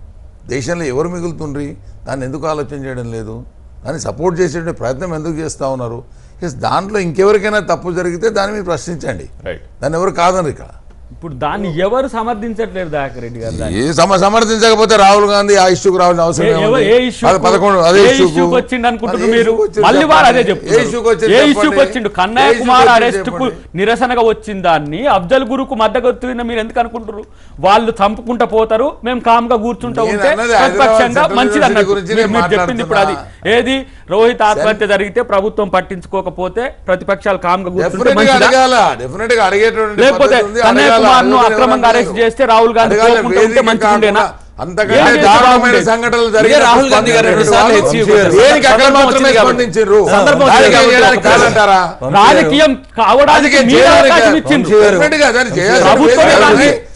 దేశంలో ఎవరు మిగులుతుండ్రి దాన్ని ఎందుకు ఆలోచన చేయడం లేదు దాన్ని సపోర్ట్ చేసే ప్రయత్నం ఎందుకు చేస్తూ ఉన్నారు ఎస్ దాంట్లో ఇంకెవరికైనా తప్పు జరిగితే దాన్ని మీరు ప్రశ్నించండి రైట్ దాన్ని ఎవరు కాదనరు ఇక్కడ ఇప్పుడు దాన్ని ఎవరు సమర్థించట్లేరు దయాకర్ రెడ్డి గారు దాన్ని. ఏ సమ సమర్థించకపోతే రాహుల్ గాంధీ ఆ ఇష్యూకి రావాల్సిన అవసరం ఏ- ఏముంది? ఎవరు- ఏ issue పద- కు- పదకొండు అదే ఏ issue issue కు కు- వచ్చిండు అనుకుంటున్నారు అదే మీరు issue కు వచ్చింది మళ్ళీ వారు అదే చెప్పండి. చెప్తున్నారు ఏ issue కు వచ్చింది ఏ చెప్పండి. ఇష్యూకి వచ్చిండు ఏ కన్నయ్య issue కు కుమార్ వచ్చింది అరెస్ట్ కు చెప్పండి. నిరసనగా వచ్చిన దాన్ని అఫ్జల్ గురుకు మద్దతు మీరు ఎందుకు అనుకుంటారు వాళ్ళు చంపుకుంటా పోతారు మేము కామ్గా కూర్చుంటా నేను ఉంటే అన్నది ప్రతిపక్షంగా హైదరాబాద్ మంచిది సెంట్రల్ అన్నట్టు గురించి మీరు- నేను మీరు చెప్పింది ఇప్పుడు అది ఏది రోహిత్ ఆత్మహత్య జరిగితే ప్రభుత్వం పట్టించుకోకపోతే ప్రతిపక్షాలు కామ్గా కూర్చుంటే డెఫినెట్ గా మంచిదా అడగాల డెఫినెట్ గా అడిగేటువంటి లేకపోతే పద్ధతి ఉంది, కన్నయ్య అడగాల. కుమార్ ను అడగాలి, అక్రమంగా ఎవరు అరెస్ట్ అడగరు. చేస్తే రాహుల్ గాంధీ అడగాలి, కోపంతో ఉంటే వేదిక మంచిగుండేనా? కాకుండా అంతకంటే ఏం చేస్తే దారుణమైన బాగుండేది? సంఘటనలు ఇదే జరిగిన రాహుల్ గాంధీ గారు రెండు సార్లు HCU కు వచ్చారు. దేనికి అక్కడ సందర్భం మాత్రమే వచ్చింది కాబట్టి. స్పందించారు సందర్భం వచ్చింది రాజకీయం కాబట్టి చేయడానికి ఒక కాదంటారా రాజకీయం కావడానికి రాజకీయం మీరు చేయడానికి అవకాశం ఇచ్చిండ్రు Definitely గా దాన్ని చేయాల్సిన ప్రభుత్వమే వేదిక దాన్ని ఉంది.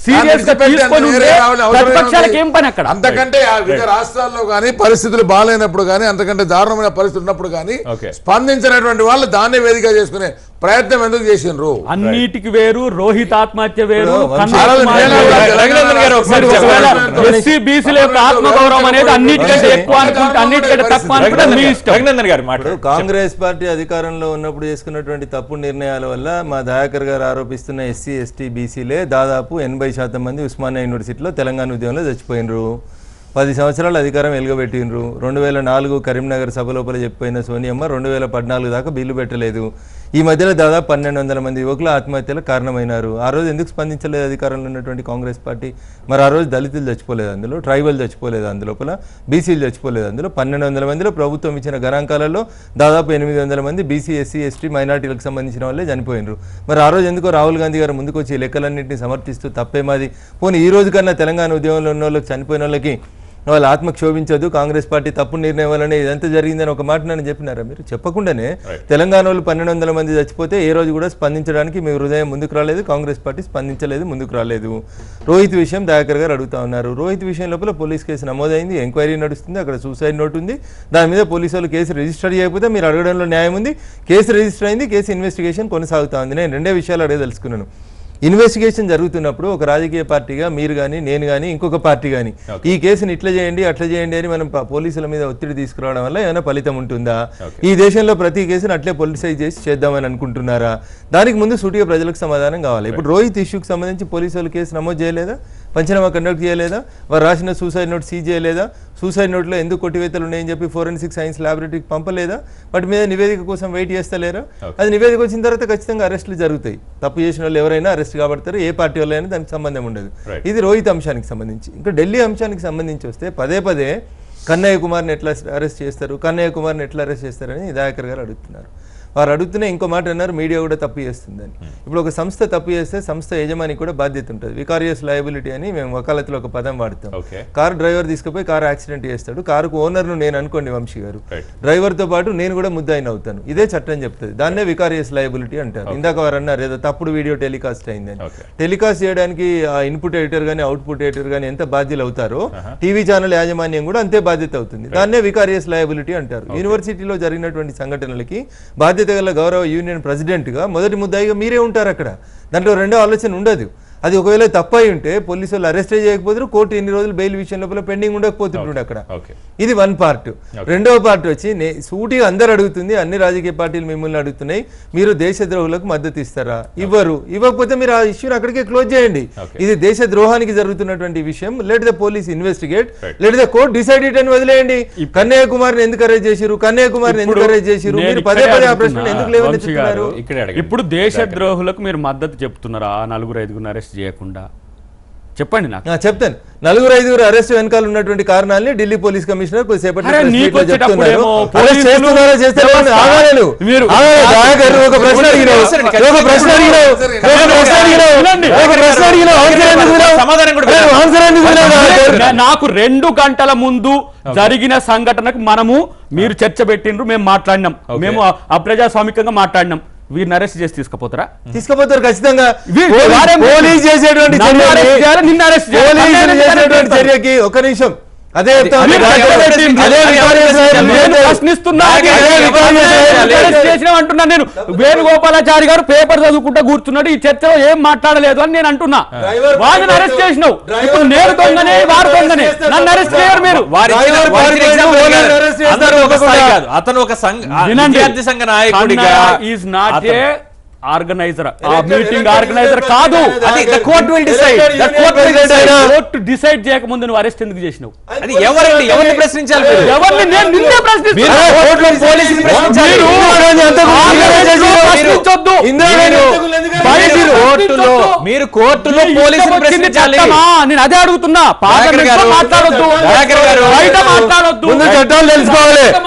సీరియస్ గా విడిచిపెట్టి తీసుకొని వేరే ఉంటే రావాలి, అవసరమే ప్రతిపక్షాలకు ఉంది. ఏం పని అక్కడ అంతకంటే ఆ వివిధ రాష్ట్రాల్లో కానీ పరిస్థితులు బాగాలేనప్పుడు కానీ అంతకంటే దారుణమైన పరిస్థితి ఉన్నప్పుడు కానీ Okay. స్పందించినటువంటి వాళ్ళు దాన్నే వేదిక చేసుకునే ప్రయత్నం ఎందుకు చేసిండ్రు అన్నిటికి వేరు రోహిత్ ఆత్మహత్య వేరు ఇప్పుడు కన్నా వంశీ- కుమార్ నేను- వేరు. రఘునందన్ గారు ఒకసారి మీరు ఒకవేళ చెప్పండి. ఎస్సీ బీసీల యొక్క ఆత్మగౌరవం అనేది అన్నిటికంటే ఎక్కువ అనుకుంటే అన్నిటికంటే తక్కువ అనుకుంటే మీ ఇష్టం రఘునందన్ గారు ఇప్పుడు మాట్లాడు కాంగ్రెస్ పార్టీ అధికారంలో ఉన్నప్పుడు చేసుకున్నటువంటి తప్పుడు నిర్ణయాల వల్ల మా దయాకర్ గారు ఆరోపిస్తున్న ఎస్సీ ఎస్టీ బీసీలే దాదాపు ఎనభై శాతం మంది ఉస్మానియా యూనివర్సిటీలో తెలంగాణ ఉద్యమంలో చచ్చిపోయినరు పది సంవత్సరాలు అధికారం వెలుగబెట్టినరు రెండు వేల నాలుగు కరీంనగర్ సభ లోపల చెప్పిన సోనియమ్మ రెండు వేల పద్నాలుగు దాకా బిల్లు పెట్టలేదు ఈ మధ్యలో దాదాపు పన్నెండు వందల మంది యువకులు ఆత్మహత్యలకు కారణమైనారు ఆ రోజు ఎందుకు స్పందించలేదు అధికారంలో ఉన్నటువంటి కాంగ్రెస్ పార్టీ మరి ఆ రోజు దళితులు చచ్చిపోలేదు అందులో ట్రైబల్ చచ్చిపోలేదు అందులోపల బీసీలు చచ్చిపోలేదు అందులో పన్నెండు వందల మందిలో ప్రభుత్వం ఇచ్చిన గణాంకాలలో దాదాపు ఎనిమిది వందల మంది బీసీ ఎస్సీ ఎస్టీ మైనార్టీలకు సంబంధించిన వాళ్ళే చనిపోయినరు మరి ఆ రోజు ఎందుకో రాహుల్ గాంధీ గారు ముందుకు వచ్చి ఈ లెక్కలన్నింటినీ సమర్థిస్తూ తప్పే మాది పోనీ ఈ రోజు కన్నా తెలంగాణ ఉద్యమంలో ఉన్న వాళ్ళకి చనిపోయిన వాళ్ళకి వాళ్ళ ఆత్మ క్షోభించదు కాంగ్రెస్ పార్టీ తప్పు నిర్ణయం వల్లనే ఇదంతా జరిగిందని ఒక మాట నన్ను చెప్పినారా మీరు చెప్పకుండానే తెలంగాణ వాళ్ళు పన్నెండు వందల మంది చచ్చిపోతే ఏ రోజు కూడా స్పందించడానికి మీ హృదయం ముందుకు రాలేదు కాంగ్రెస్ పార్టీ స్పందించలేదు ముందుకు రాలేదు రోహిత్ విషయం దయాకర్ గారు అడుగుతా ఉన్నారు రోహిత్ విషయం లోపల పోలీస్ కేసు నమోదైంది ఎంక్వైరీ నడుస్తుంది అక్కడ సూసైడ్ నోట్ ఉంది దాని మీద పోలీసు వాళ్ళు కేసు రిజిస్టర్ చేయకపోతే మీరు అడగడంలో న్యాయం ఉంది కేసు రిజిస్టర్ అయింది కేసు ఇన్వెస్టిగేషన్ కొనసాగుతా ఉంది నేను రెండే విషయాలు అడగదలుచుకున్నాను ఇన్వెస్టిగేషన్ జరుగుతున్నప్పుడు ఒక రాజకీయ పార్టీగా మీరు కానీ నేను కానీ ఇంకొక పార్టీ కానీ ఈ కేసుని ఇట్లా చేయండి అట్లా చేయండి అని మనం ప- పోలీసుల మీద ఒత్తిడి తీసుకురావడం వల్ల ఏమైనా ఫలితం ఉంటుందా ఈ దేశంలో ప్రతి కేసుని అట్లే పొలిటిసైజ్ చేసి చేద్దామని అనుకుంటున్నారా దానికి ముందు సూటిగా ప్రజలకు సమాధానం కావాలి ఇప్పుడు రోహిత్ ఇష్యూకి సంబంధించి పోలీసు వాళ్ళు కేసు నమోదు చేయలేదా పంచనామా కండక్ట్ చేయలేదా వారు రాసిన సూసైడ్ నోట్ సీజ్ చేయలేదా సూసైడ్ నోట్లో ఎందుకు కొట్టివేతలు ఉన్నాయని చెప్పి ఫోరెన్సిక్ సైన్స్ ల్యాబొరేటరీకి పంపలేదా వాటి మీద నివేదిక కోసం వెయిట్ చేస్తలేరా అది నివేదిక వచ్చిన తర్వాత ఖచ్చితంగా అరెస్టులు జరుగుతాయి తప్పు చేసిన వాళ్ళు ఎవరైనా అరెస్ట్ కాబడతారు ఏ పార్టీ వాళ్ళైనా దానికి సంబంధం ఉండదు Right. ఇది రోహిత్ అంశానికి సంబంధించి ఇంకా ఢిల్లీ అంశానికి సంబంధించి వస్తే పదే పదే కన్నయ్య కుమార్ని ఎట్లా అరెస్ట్ చేస్తారు కన్నయ్య కుమార్ని ఎట్లా అరెస్ట్ చేస్తారని దయాకర్ గారు అడుగుతున్నారు వారు అడుగుతూనే ఇంకో మాట అన్నారు మీడియా కూడా తప్పు చేస్తుందని ఇప్పుడు ఒక సంస్థ తప్పు చేస్తే సంస్థ యజమానికి కూడా బాధ్యత ఉంటుంది వికారియస్ లయబిలిటీ అని మేము వకాలతలో ఒక పదం వాడతాం ఓకే కారు డ్రైవర్ తీసుకుపోయి కారు యాక్సిడెంట్ చేస్తాడు కారుకు ఓనర్ను నేను అనుకోండి వంశీ గారు Right. డ్రైవర్తో పాటు నేను కూడా ముద్దాయిన అవుతాను ఇదే చట్టం చెప్తుంది దాన్నే వికారియస్ లయబిలిటీ అంటారు ఇందాక వారు అన్నారు ఏదో తప్పుడు వీడియో టెలికాస్ట్ అయిందని Okay. టెలికాస్ట్ చేయడానికి ఆ ఇన్పుట్ ఎడిటర్ కానీ అవుట్పుట్ ఎడిటర్ కానీ ఎంత బాధ్యులు అవుతారో టీవీ ఛానల్ యాజమాన్యం కూడా అంతే బాధ్యత అవుతుంది దాన్నే వికారియస్ లయబిలిటీ అంటారు యూనివర్సిటీలో జరిగినటువంటి సంఘటనలకి బాధ్యత గల గౌరవ యూనియన్ ప్రెసిడెంట్ గా మొదటి ముద్దాయిగా మీరే ఉంటారు అక్కడ దాంట్లో రెండో ఆలోచన ఉండదు అది ఒకవేళ తప్పు అయి ఉంటే పోలీసు వాళ్ళు అరెస్ట్ చేయకపోతే కోర్టు ఎన్ని రోజులు బెయిల్ విషయం లోపల పెండింగ్ ఉండకపోతుండే అక్కడ ఓకే ఇది వన్ పార్ట్ రెండవ పార్ట్ వచ్చి నే- సూటిగా అందరు అడుగుతుంది అన్ని రాజకీయ పార్టీలు మిమ్మల్ని అడుగుతున్నాయి మీరు దేశ ద్రోహులకు మద్దతు ఇస్తారా ఇవ్వరు ఇవ్వకపోతే మీరు ఆ ఇష్యూని అక్కడికే క్లోజ్ చేయండి Okay. ఇది దేశ ద్రోహానికి జరుగుతున్నటువంటి విషయం let the police investigate let the court decide it అని వదిలేయండి కన్నయ్య కుమార్ని ఎందుకు అరెస్ట్ చేసిరు కన్నయ్య కుమార్ని ఎందుకు అరెస్ట్ చేసిరు నేను మీరు పదే ఇక్కడే పదే ఆ అడుగుతున్నా, ప్రశ్నలు ఎందుకు వంశీ లేవనెత్తుతున్నారు గారు, ఇక్కడే అడగండి. ఇప్పుడు దేశ ద్రోహులకు మీరు మద్దతు చెప్తున్నారా ఆ నలుగురు ఐదుగురు అరెస్ట్ చేయకుండా చెప్పండి నాకు ఆ, చెప్తాను నలుగురు ఐదుగురు అరెస్ట్ వెనకాల ఉన్నటువంటి కారణాలని ఢిల్లీ పోలీస్ కమిషనర్ కొద్దిసేపటి అరే, నీకు వచ్చేటప్పుడు ఏమో అరెస్ట్ పోలీసులు చేస్తున్నారా చేస్తారా అని ఆగాను. మీరు- ఆగాను. దయాకర్ ఒక ప్రశ్న అడిగినావు ఒక ప్రశ్న అడిగినావు ఒక ప్రశ్న అడిగినావు వినండి. ఒక ప్రశ్న అడిగినావు ఆన్సర్ ఎందుకు వినవు? సమాధానం కూడా అరే, ఆన్సర్ ఎందుకు వినవు దయాకర్? నే- నాకు రెండు గంటల ముందు జరిగిన సంఘటనకు మనము మీరు చర్చ పెట్టిండ్రు మేము మాట్లాడినాం మేము అ- అప్రజాస్వామికంగా మాట్లాడినాం వీరిని అరెస్ట్ చేసి తీసుకుపోతారా తీసుకుపోతారు ఖచ్చితంగా వీ- పోలీస్- వారేం పోలీస్ చేసేటువంటి నన్ను చర్యకి- అరెస్ట్ చేయాలి, నిన్ను అరెస్ట్ చేయాలి. పోలీసులు నన్ను ఎందుకు చేసేటువంటి అరెస్ట్ చేస్తారు? చర్యకి ఒక నిమిషం అదే చెప్తా మీరు ఉన్నా. చర్చ పెట్టిండ్రు. అదే వికారియస్ లయబిలిటీ నేను అంటే- ప్రశ్నిస్తున్నా అదే వికారియస్ లయబిలిటీ అరెస్ట్ అంటే- చేసినాం అంటున్నా నేను వేణుగోపాలాచారి గారు పేపర్ చదువుకుంటా కూర్చున్నాడు ఈ చర్చలో ఏం మాట్లాడలేదు అని నేను అంటున్నా డ్రైవర్ వాళ్ళని పారిపోయాడు. అరెస్ట్ చేసినావు డ్రైవర్ ఇప్పుడు నేను దొంగనే పారిపోయాడు. వారు అరెస్ట్ దొంగనే చేస్తారు నన్ను అరెస్ట్ చేయరు మీరు వారి ఇచ్చిన- డ్రైవర్ వారి ఇచ్చిన పారిపోయాడు, example ఓనర్ని కాదు. అరెస్ట్ చేస్తారు, అందరూ ఒక స్థాయి ఒక్కొక్కరు. కాదు అతను ఒక సంఘ ఆ వినండి విద్యార్థి సంఘ నాయకుడిగా ఈజ్ నాట్ అతను- ఏ ఆర్గనైజర్ ఆ Elected- meeting elected organizer union కాదు president అది the ఆయన. court will decide. Elected The union court will president decide. ఆయన. కోర్టు డిసైడ్ చేయకముందు నువ్వు అరెస్ట్ ఎందుకు చేసినావు అది ఎవరండి ఎవరిని ప్రశ్నించాలి మీరు? ఎవరిని నేను నిన్నే మీరు ప్రశ్నిస్తున్నా కోర్టులో పోలీసుని ప్రశ్నించాలి. మీరు ఇందిరాగాంధీ అంతకు ముందు ఆంధ్రప్రదేశ్లో చేసిండ్రు. ప్రశ్నించొద్దు. ఇందిరాగాంధీ మీరు అంతకు ఎందుకు బయట మీరు మీరు కోర్టులో ప్రశ్నించొద్దు. మీరు కోర్టులో మీ పోలీసుని ఇష్టం వచ్చింది ప్రశ్నించాలి చట్టమా? నేను అదే అడుగుతున్నా పార్లమెంట్ లో గారు, మాట్లాడొద్దు దయాకర్ గారు, బయట మాట్లాడొద్దు ముందు చట్టాలు తెలుసుకోవాలి చట్టమా లేకపోతే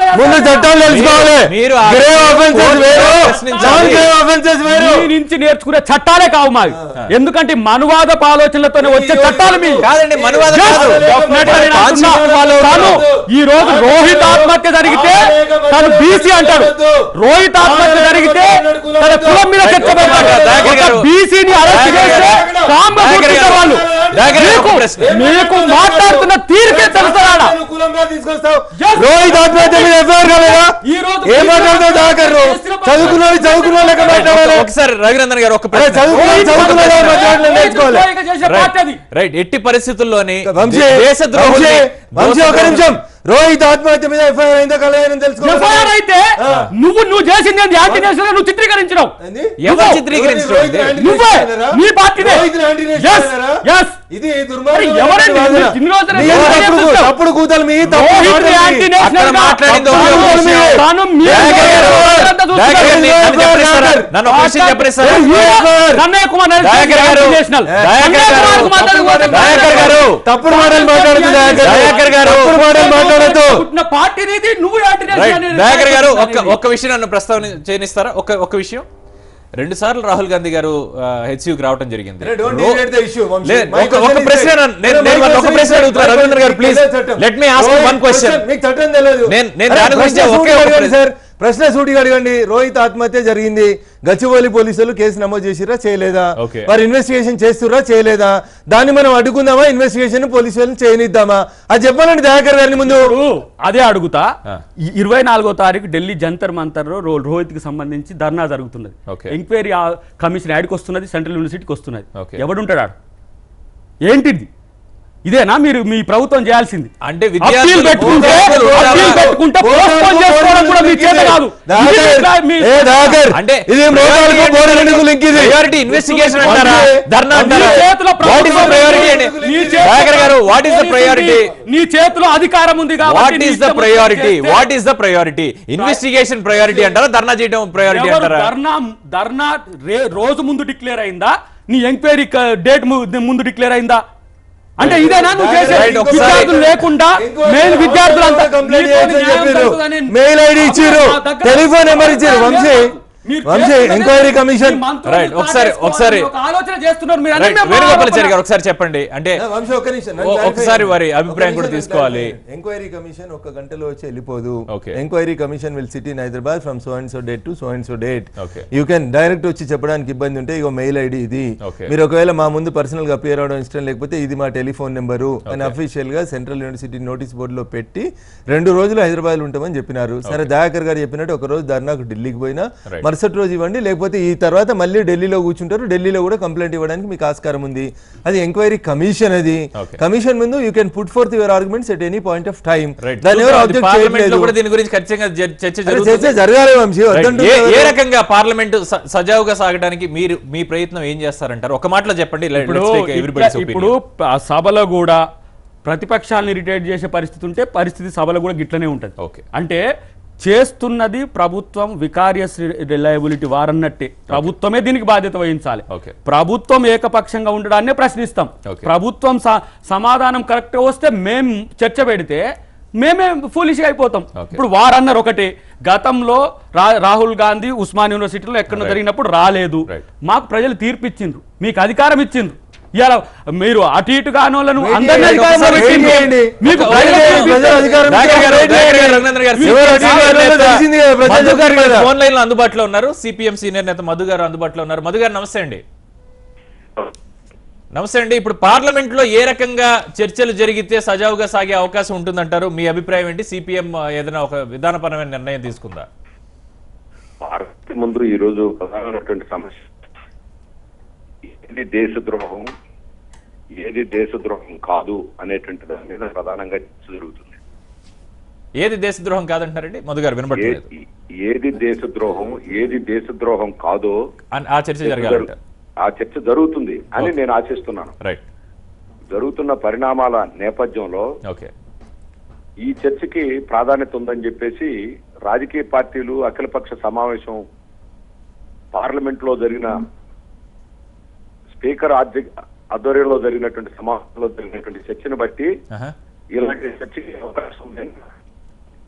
ముందు చట్టాలు తెలుసుకోవాలి మీరు ఆ గ్రేవ్ offences కోర్టులో వేరు ప్రశ్నించాలి. నాన్ గ్రేవ్ offences వేరు మీ నుంచి నేర్చుకునే చట్టాలే కావు మావి ఎందుకంటే మనువాదపు ఆలోచనలతోనే వచ్చే చట్టాలు మీ కాదండి మనువాదం Yes, కాదు definitely నేను అంటున్నా. కాన్స్టిట్యూషన్ follow తను ఈ రోజు రోహిత్ ఆత్మహత్య జరిగితే తను బీసీ అంటాడు రోహిత్ ఆత్మహత్య జరిగితే తన కులం మీద చర్చ పెడతాడు దయాకర్ గారు. బీసీని అరెస్ట్ చేస్తే కామ్గా దయాకర్ కూర్చుంటే గారు. వాళ్ళు దయాకర్ గారు, మీకు ఒక ప్రశ్న. మీకు మాట్లాడుతున్న తీరుకే తెలుస్తాడా అనుకూలంగా తీసుకొస్తావు Yes. రోహిత్ ఆత్మహత్య మీద ఎఫ్ఐఆర్ కాలేదా ఈ రోజు ఏం మాట్లాడతావు దాకర్ చదువుకున్న చదువుకున్న లెక్క మాట్లాడాలి ఒకసారి రఘునందన్ గారు ఒక అరే ప్రశ్న చదువుకున్న చదువుకున్న లెక్క మాట్లాడలేదు నేర్చుకోవాలి చేసే పార్టీ అది రైట్ ఎట్టి పరిస్థితుల్లోని వంశీ దేశద్రోహుల్ని వంశీ వంశీ ఒక నిమిషం రోహిత్ ఆత్మహత్య మీద ఎఫ్ఐఆర్ అయిందో కలదని తెలుసుకోవాలి ఎఫ్ఐఆర్ అయితే నువ్వు నువ్వు చేసింది ఏంది యాంటీ నేషనల్ నువ్వు చిత్రీకరించినావు ఎవరు నువ్వు- చిత్రీకరించడం ఇది? నువ్వే నీ పార్టీనే Yes, yes. ఇది మరి ఎవరండి? ఇన్ని రోజులు మీ ఎవరు తప్పుడు చేస్తారు? తప్పుడు కూతలు మీ తప్పుడు రోహిత్ మాటలు మీ. యాంటీ నేషనల్ అక్కడ గా మాట్లాడింది తాను- ఒక విషయం. తాను మీ దయాకర్ గారు, అంతా చూస్తున్నాడు. దయాకర్ గారిని నన్ను చెప్పనిస్తారా? దయాకర్. నన్ను ఒక విషయం చెప్పనిస్తారా? ఏ, ఈయన కన్నయ్య కుమార్ నరేష్ దయాకర్ గారు. Anti national. దయాకర్ కన్నయ్య గారు. కుమార్కు మాట్లాడకూడదు. దయాకర్ గారు. తప్పుడు మాటలు మాట్లాడద్దు దయాకర్ దయాకర్ గారు. తప్పుడు మాటలు మాట్లాడద్దు పుట్టిన పార్టీ నీది నువ్వు యాంటీ నేషనల్ రైట్ అనేది దయాకర్ గారు ఒక్క అనేది. ఒక్క విషయం నన్ను ప్రస్తావన చేయనిస్తారా ఒక్క ఒక్క విషయం రెండు సార్లు రాహుల్ గాంధీ గారు హెచ్యూకి రావడం జరిగింది Hey, don't రో- deviate the issue, Vamshi. లేదు, My ఒక- question ఒక is ప్రశ్న this. నన్ను- నేను No, my నేను ఒక question ప్రశ్న is అడుగుతున్నా this. రవీంద్ర గారు మీకు ప్లీజ్ తెలియదు చట్టం. Let me ask Rohit one question మీకు చట్టం తెలియదు నేను- నేను అరే, దాని గురించి ప్రశ్న ఒకే సూటిగా ఒక అడగండి ప్రశ్న. సార్ ప్రశ్న సూటిగా అడగండి రోహిత్ ఆత్మహత్య జరిగింది గచ్చిబౌలి పోలీసులు కేసు నమోదు చేసిరా చేయలేదా Okay. వారు ఇన్వెస్టిగేషన్ చేస్తురా చేయలేదా దాన్ని మనం అడ్డుకుందామా ఇన్వెస్టిగేషన్ పోలీసు వాళ్ళని చేయనిద్దామా అది చెప్పాలండి దయాకర్ గారిని ముందు ఇప్పుడు అదే అడుగుతా ఆ. ఈ ఇరవై నాలుగో తారీఖు ఢిల్లీ జంతర్ మంతర్ లో రో- రోహిత్ కి సంబంధించి ధర్నా జరుగుతున్నది Okay. ఎంక్వైరీ ఆ కమిషన్ యాడికి వస్తున్నది సెంట్రల్ యూనివర్సిటీకి వస్తున్నది Okay. ఎవడుంటాడు ఆడ ఏంటిది ఇదేనా మీరు మీ ప్రభుత్వం చేయాల్సింది అంటే అప్పీల్ విద్యార్థులు పెట్టుకుంటే విద్యార్థులు అప్పీల్ కూడా- పెట్టుకుంటే పోస్ట్పోన్ చేసుకోవడం కూడా మీ చేత కాదు ఇది దయాకర్, మీ- ఏ దయాకర్, అంటే ఇది మోటార్లకు బోర్డులకు లింక్ ఇది ప్రయారిటీ ఇన్వెస్టిగేషన్ అంటారా వంశీ, ధర్నా నీ అంటారా చేతిలో వాట్ ఇస్ ద ప్రభుత్వం ప్రయారిటీ ఉంది. అండి నీ చేతిలో దయాకర్ గారు what is the police priority ఉంది. నీ చేతిలో అధికారం ఉంది కాబట్టి వాట్ నీ ఈస్ ద ఇష్టం ప్రయారిటీ చేస్తే- what is the priority investigation priority అంటారా ధర్నా చేయడం ప్రయారిటీ ఎవరు అంటారా ధర్నా ధర్నా రే- రోజు ముందు డిక్లేర్ అయిందా నీ ఎంక్వైరీ డేట్ ముందు డిక్లేర్ అయిందా అంటే ఇదేనా నువ్వు చేసే Right, ఒకసారి- విద్యార్థులు లేకుండా మెయిన్ విద్యార్థులంతా కంప్లైంట్ నీతోని చేయొచ్చని న్యాయం చెప్పారు జరుగుతుందని మెయిల్ ఐడి ఇచ్చారు నా దగ్గర- టెలిఫోన్ నెంబర్ ఇచ్చారు వంశీ మీరు వంశీ చేస్తున్నదే ఎంక్వైరీ కమిషన్ మీ మంత్రులు Right, ఒకసారి- కాటేసుకోవాలని ఒకసారి- ఒక ఆలోచన చేస్తున్నారు మీరు అన్నీ రైట్ మేము వేణుగోపాలాచారి ఆరోపణ- గారు ఒకసారి చెప్పండి అంటే వంశీ ఒక్క నిమిషం ఓ- ఒకసారి వారి అభిప్రాయం కూడా తీసుకోవాలి. ఎంక్వైరీ కమిషన్ ఒక గంటలో వచ్చి వెళ్ళిపోదు Okay. Enquiry commission will sit in Hyderabad from so and so date to so and so date Okay. You can direct వచ్చి చెప్పడానికి ఇబ్బంది ఉంటే ఇగో మెయిల్ ఐడి ఇది Okay. మీరు ఒకవేళ మా ముందు పర్సనల్ గా అపియర్ అవడం ఇష్టం లేకపోతే ఇది మా టెలిఫోన్ నెంబరు అని అఫీషియల్ గా సెంట్రల్ యూనివర్సిటీ నోటీస్ బోర్డులో పెట్టి రెండు రోజులు హైదరాబాద్ లో ఉంటామని చెప్పినారు సరే దయాకర్ గారు చెప్పినట్టు ఒక రోజు ధర్నాకు ఢిల్లీకి పోయినా Right. మరుసటి రోజు ఇవ్వండి లేకపోతే ఈ తర్వాత మళ్ళీ ఢిల్లీలో కూర్చుంటారు ఢిల్లీలో కూడా కంప్లైంట్ ఇవ్వడానికి మీకు ఆస్కారం ఉంది అది ఎంక్వైరీ కమిషన్ అది Okay. కమిషన్ ముందు you can put forth your arguments at any point of time right దాన్ని ఎవరు ఆబ్జెక్ట్ పార్లమెంట్ లో చేయలేదు కూడా దీని గురించి ఖచ్చితంగా జ- చర్చ అరే చర్చ జరుగుతుంది జరగాలి వంశీ రైట్. వద్దంటున్నారు ఏ ఏ ఎవరు? రకంగా పార్లమెంట్ స- సజావుగా సాగడానికి మీరు మీ ప్రయత్నం ఏం చేస్తారంటారు ఒక మాటలో చెప్పండి Let- ఇప్పుడు let's take ఇట్లా- everybody's ఇప్పుడు opinion. ఆ సభలో కూడా ప్రతిపక్షాలను ఇరిటేట్ చేసే పరిస్థితి ఉంటే పరిస్థితి సభలో కూడా గిట్లనే ఉంటుంది Okay. అంటే చేస్తున్నది ప్రభుత్వం వికారియస్ రిలయబిలిటీ వారన్నట్టే ప్రభుత్వమే దీనికి బాధ్యత వహించాలి Okay. ప్రభుత్వం ఏకపక్షంగా ఉండడాన్నే ప్రశ్నిస్తాం Okay. ప్రభుత్వం స- సమాధానం కరెక్ట్ వస్తే మేం చర్చ పెడితే మేమే ఫూలిష్ అయిపోతాం Okay. ఇప్పుడు వారన్నారు ఒకటి గతంలో రా రాహుల్ గాంధీ ఉస్మాన్ యూనివర్సిటీలో ఎక్కడ Right. జరిగినప్పుడు రాలేదు Right. మాకు ప్రజలు తీర్పు ఇచ్చిండ్రు మీకు అధికారం ఇచ్చిండ్రు ఇలా మీరు అటు ఇటు కాని వాళ్ళను Wait అందరినీ చేయండి, అధికారంలో ఒకసారి పెట్టిండ్రు. wait చేయండి. మీకు ఒక- ప్రజలు wait తీర్పు చేయండి, ప్రజల అధికారం దయాకర్ గారు, wait దయాకర్ గారు, చేయండి. రఘునందన్ గారు, ఎవరు CPM అధికారంలో నేత తెలిసింది కదా, ప్రజలు మధు గారు చెప్పారు కదా. ఫోన్ లైన్ లో అందుబాటులో ఉన్నారు సిపిఎం సీనియర్ నేత మధు గారు అందుబాటులో ఉన్నారు మధు గారు నమస్తే అండి నమస్తే అండి ఇప్పుడు పార్లమెంట్ లో ఏ రకంగా చర్చలు జరిగితే సజావుగా సాగే అవకాశం ఉంటుందంటారు మీ అభిప్రాయం ఏంటి సిపిఎం ఏదైనా ఒక విధానపరమైన నిర్ణయం తీసుకుందా భారత్ ముందు ఈ రోజు ప్రధానమైనటువంటి సమస్య ఏది దేశద్రోహం ఏది దేశద్రోహం కాదు అనేటువంటి దాని మీద ప్రధానంగా చర్చ జరుగుతుంది ఏది దేశద్రోహం కాదంటారండి మధు గారు వినబడలేదు ఏ- ఏది దేశద్రోహం ఏది దేశద్రోహం కాదో అన్- ఆ చర్చ జరగాలంట ఆ చర్చ జరుగుతుంది అని నేను ఆశిస్తున్నాను రైట్ జరుగుతున్న పరిణామాల నేపథ్యంలో ఓకే ఈ చర్చకి ప్రాధాన్యత ఉందని చెప్పేసి రాజకీయ పార్టీలు అఖిలపక్ష సమావేశం పార్లమెంట్ లో జరిగిన స్పీకర్ ఆధ్య- ఆధ్వర్యంలో జరిగినటువంటి సమావేశంలో జరిగినటువంటి చర్చను బట్టి ఆహా. ఇలాంటి చర్చకి అవకాశం ఉంది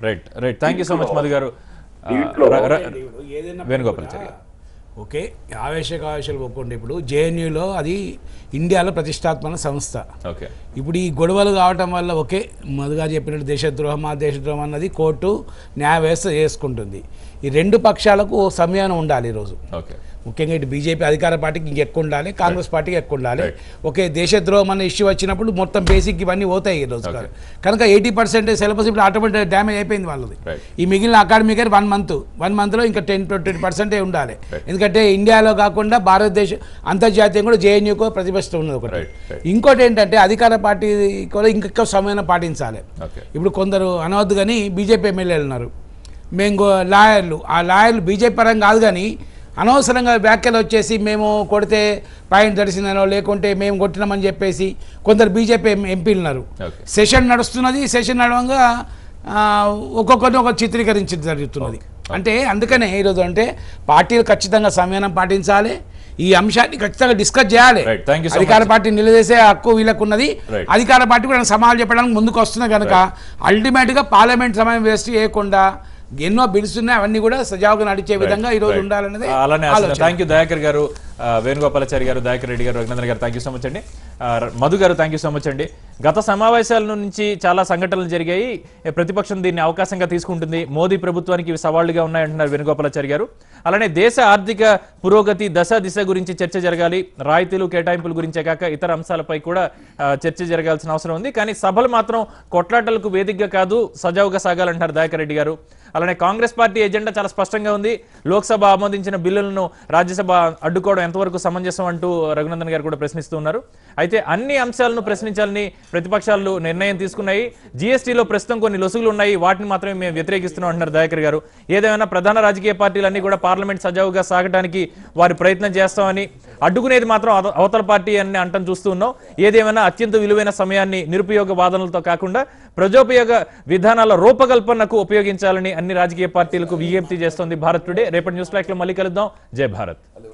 right right thank you so much Madhu గారు ఆ, దీంట్లో ర- ర- ఏదైనా వేణుగోపాలాచారి గారు. ఓకే ఆవేశకావేశాలు పోకుండా ఇప్పుడు జేఎన్యూలో అది ఇండియాలో ప్రతిష్టాత్మక సంస్థ ఓకే ఇప్పుడు ఈ గొడవలు కావటం వల్ల ఒకే మధుగా చెప్పినట్టు దేశద్రోహం ఆ దేశద్రోహం అన్నది కోర్టు న్యాయ వ్యవస్థ చేసుకుంటుంది ఈ రెండు పక్షాలకు ఓ సంయానం ఉండాలి ఈరోజు ఓకే ముఖ్యంగా ఇటు బీజేపీ అధికార పార్టీకి ఇంకెక్కువ ఉండాలి కాంగ్రెస్ పార్టీకి ఎక్కువ ఉండాలి Right. ఒకే దేశద్రోహం అనే ఇష్యూ వచ్చినప్పుడు మొత్తం బేసిక్ ఇవన్నీ పోతాయి ఈ రోజు Okay. కనుక ఎయిటీ పర్సెంటేజ్ సిలబస్ ఇప్పుడు ఆటోమేటిక్ డ్యామేజ్ అయిపోయింది వాళ్ళది Right. ఈ మిగిలిన academic year one month one మంత్లో ఇంకా టెన్ ట్వంటీ పర్సెంటే ఉండాలి Right. ఎందుకంటే ఇండియాలో కాకుండా భారతదేశం అంతర్జాతీయం కూడా జేఎన్యూకో ప్రతిపక్షం ఉన్నది ఒకటి Right, right. ఇంకోటి ఏంటంటే అధికార పార్టీ కూడా ఇంకెక్కువ సమయం పాటించాలి ఓకే ఇప్పుడు కొందరు అనవద్దు కానీ బీజేపీ ఎమ్మెల్యేలు ఉన్నారు మేము గో- లాయర్లు ఆ లాయర్లు బీజేపీ పరంగా కాదు కానీ అనవసరంగా వ్యాఖ్యలు వచ్చేసి మేము కొడితే పాయింట్ తడిసిందనో లేకుంటే మేము కొట్టినామని చెప్పేసి కొందరు బీజేపీ ఎం- ఎంపీలు ఉన్నారు Okay. సెషన్ నడుస్తున్నది సెషన్ నడవంగా ఆ, ఒక్కొక్కరిని ఒక చిత్రీకరించడం జరుగుతున్నది అంటే అందుకనే ఈరోజు అంటే పార్టీలు ఖచ్చితంగా సంయమనం పాటించాలి ఈ అంశాన్ని ఖచ్చితంగా డిస్కస్ చేయాలి Right. Thank you so అధికార much. పార్టీ నిలదీసే హక్కు వీళ్ళకు ఉన్నది Right. అధికార పార్టీ కూడా సమాధానం చెప్పడానికి ముందుకు వస్తుంది కనుక అల్టిమేట్ గా పార్లమెంట్ సమయం వేస్ట్ చేయకుండా ఎన్నో బిల్స్ ఉన్నాయి అవన్నీ కూడా సజావుగా నడిచే విధంగా ఈ రోజు Right. ఉండాలనేది ఆ, అలానే ఆలోచన. థ్యాంక్ యూ దయాకర్ గారు ఆ, వేణుగోపాలాచారి గారు దయాకర్ రెడ్డి గారు రఘునందన్ గారు థ్యాంక్ యూ సో మచ్ అండి ఆ, ర- మధు గారు థ్యాంక్ యూ సో మచ్ అండి గత సమావేశాల నుంచి చాలా సంఘటనలు జరిగాయి ఏ, ప్రతిపక్షం దీన్ని అవకాశంగా తీసుకుంటుంది మోదీ ప్రభుత్వానికి ఇవి సవాళ్లుగా ఉన్నాయంటున్నారు వేణుగోపాలాచారి గారు అలానే దేశ ఆర్థిక పురోగతి దశ దిశ గురించి చర్చ జరగాలి రాయితీలు కేటాయింపుల గురించే కాక ఇతర అంశాలపై కూడా ఆ, చర్చ జరగాల్సిన అవసరం ఉంది కానీ సభలు మాత్రం కొట్లాటలకు వేదికగా కాదు సజావుగా సాగాలంటున్నారు దయాకర్ రెడ్డి గారు అలానే కాంగ్రెస్ పార్టీ ఎజెండా చాలా స్పష్టంగా ఉంది లోక్సభ ఆమోదించిన బిల్లులను రాజ్యసభ అడ్డుకోవడం ఎంతవరకు సమంజసం అంటూ రఘునందన్ గారు కూడా ప్రశ్నిస్తూ ఉన్నారు అయితే అన్ని అంశాలను ప్రశ్నించాలని ప్రతిపక్షాలు నిర్ణయం తీసుకున్నాయి జీఎస్టీలో ప్రస్తుతం కొన్ని లొసుగులు ఉన్నాయి వాటిని మాత్రమే మేము వ్యతిరేకిస్తున్నాం అంటున్నారు దయాకర్ గారు ఏదేమైనా ప్రధాన రాజకీయ పార్టీలన్నీ కూడా పార్లమెంట్ సజావుగా సాగడానికి వారి ప్రయత్నం చేస్తామని అడ్డుకునేది మాత్రం అవ- అవతల పార్టీ అని అంటం చూస్తూ ఉన్నాం ఏదేమైనా అత్యంత విలువైన సమయాన్ని నిరుపయోగ వాదనలతో కాకుండా ప్రజోపయోగ విధానాల రూపకల్పనకు ఉపయోగించాలని అన్ని రాజకీయ పార్టీలకు విజ్ఞప్తి చేస్తోంది భారత్ టుడే రేపటి న్యూస్ లైక్ లో మళ్ళీ కలుద్దాం జై భారత్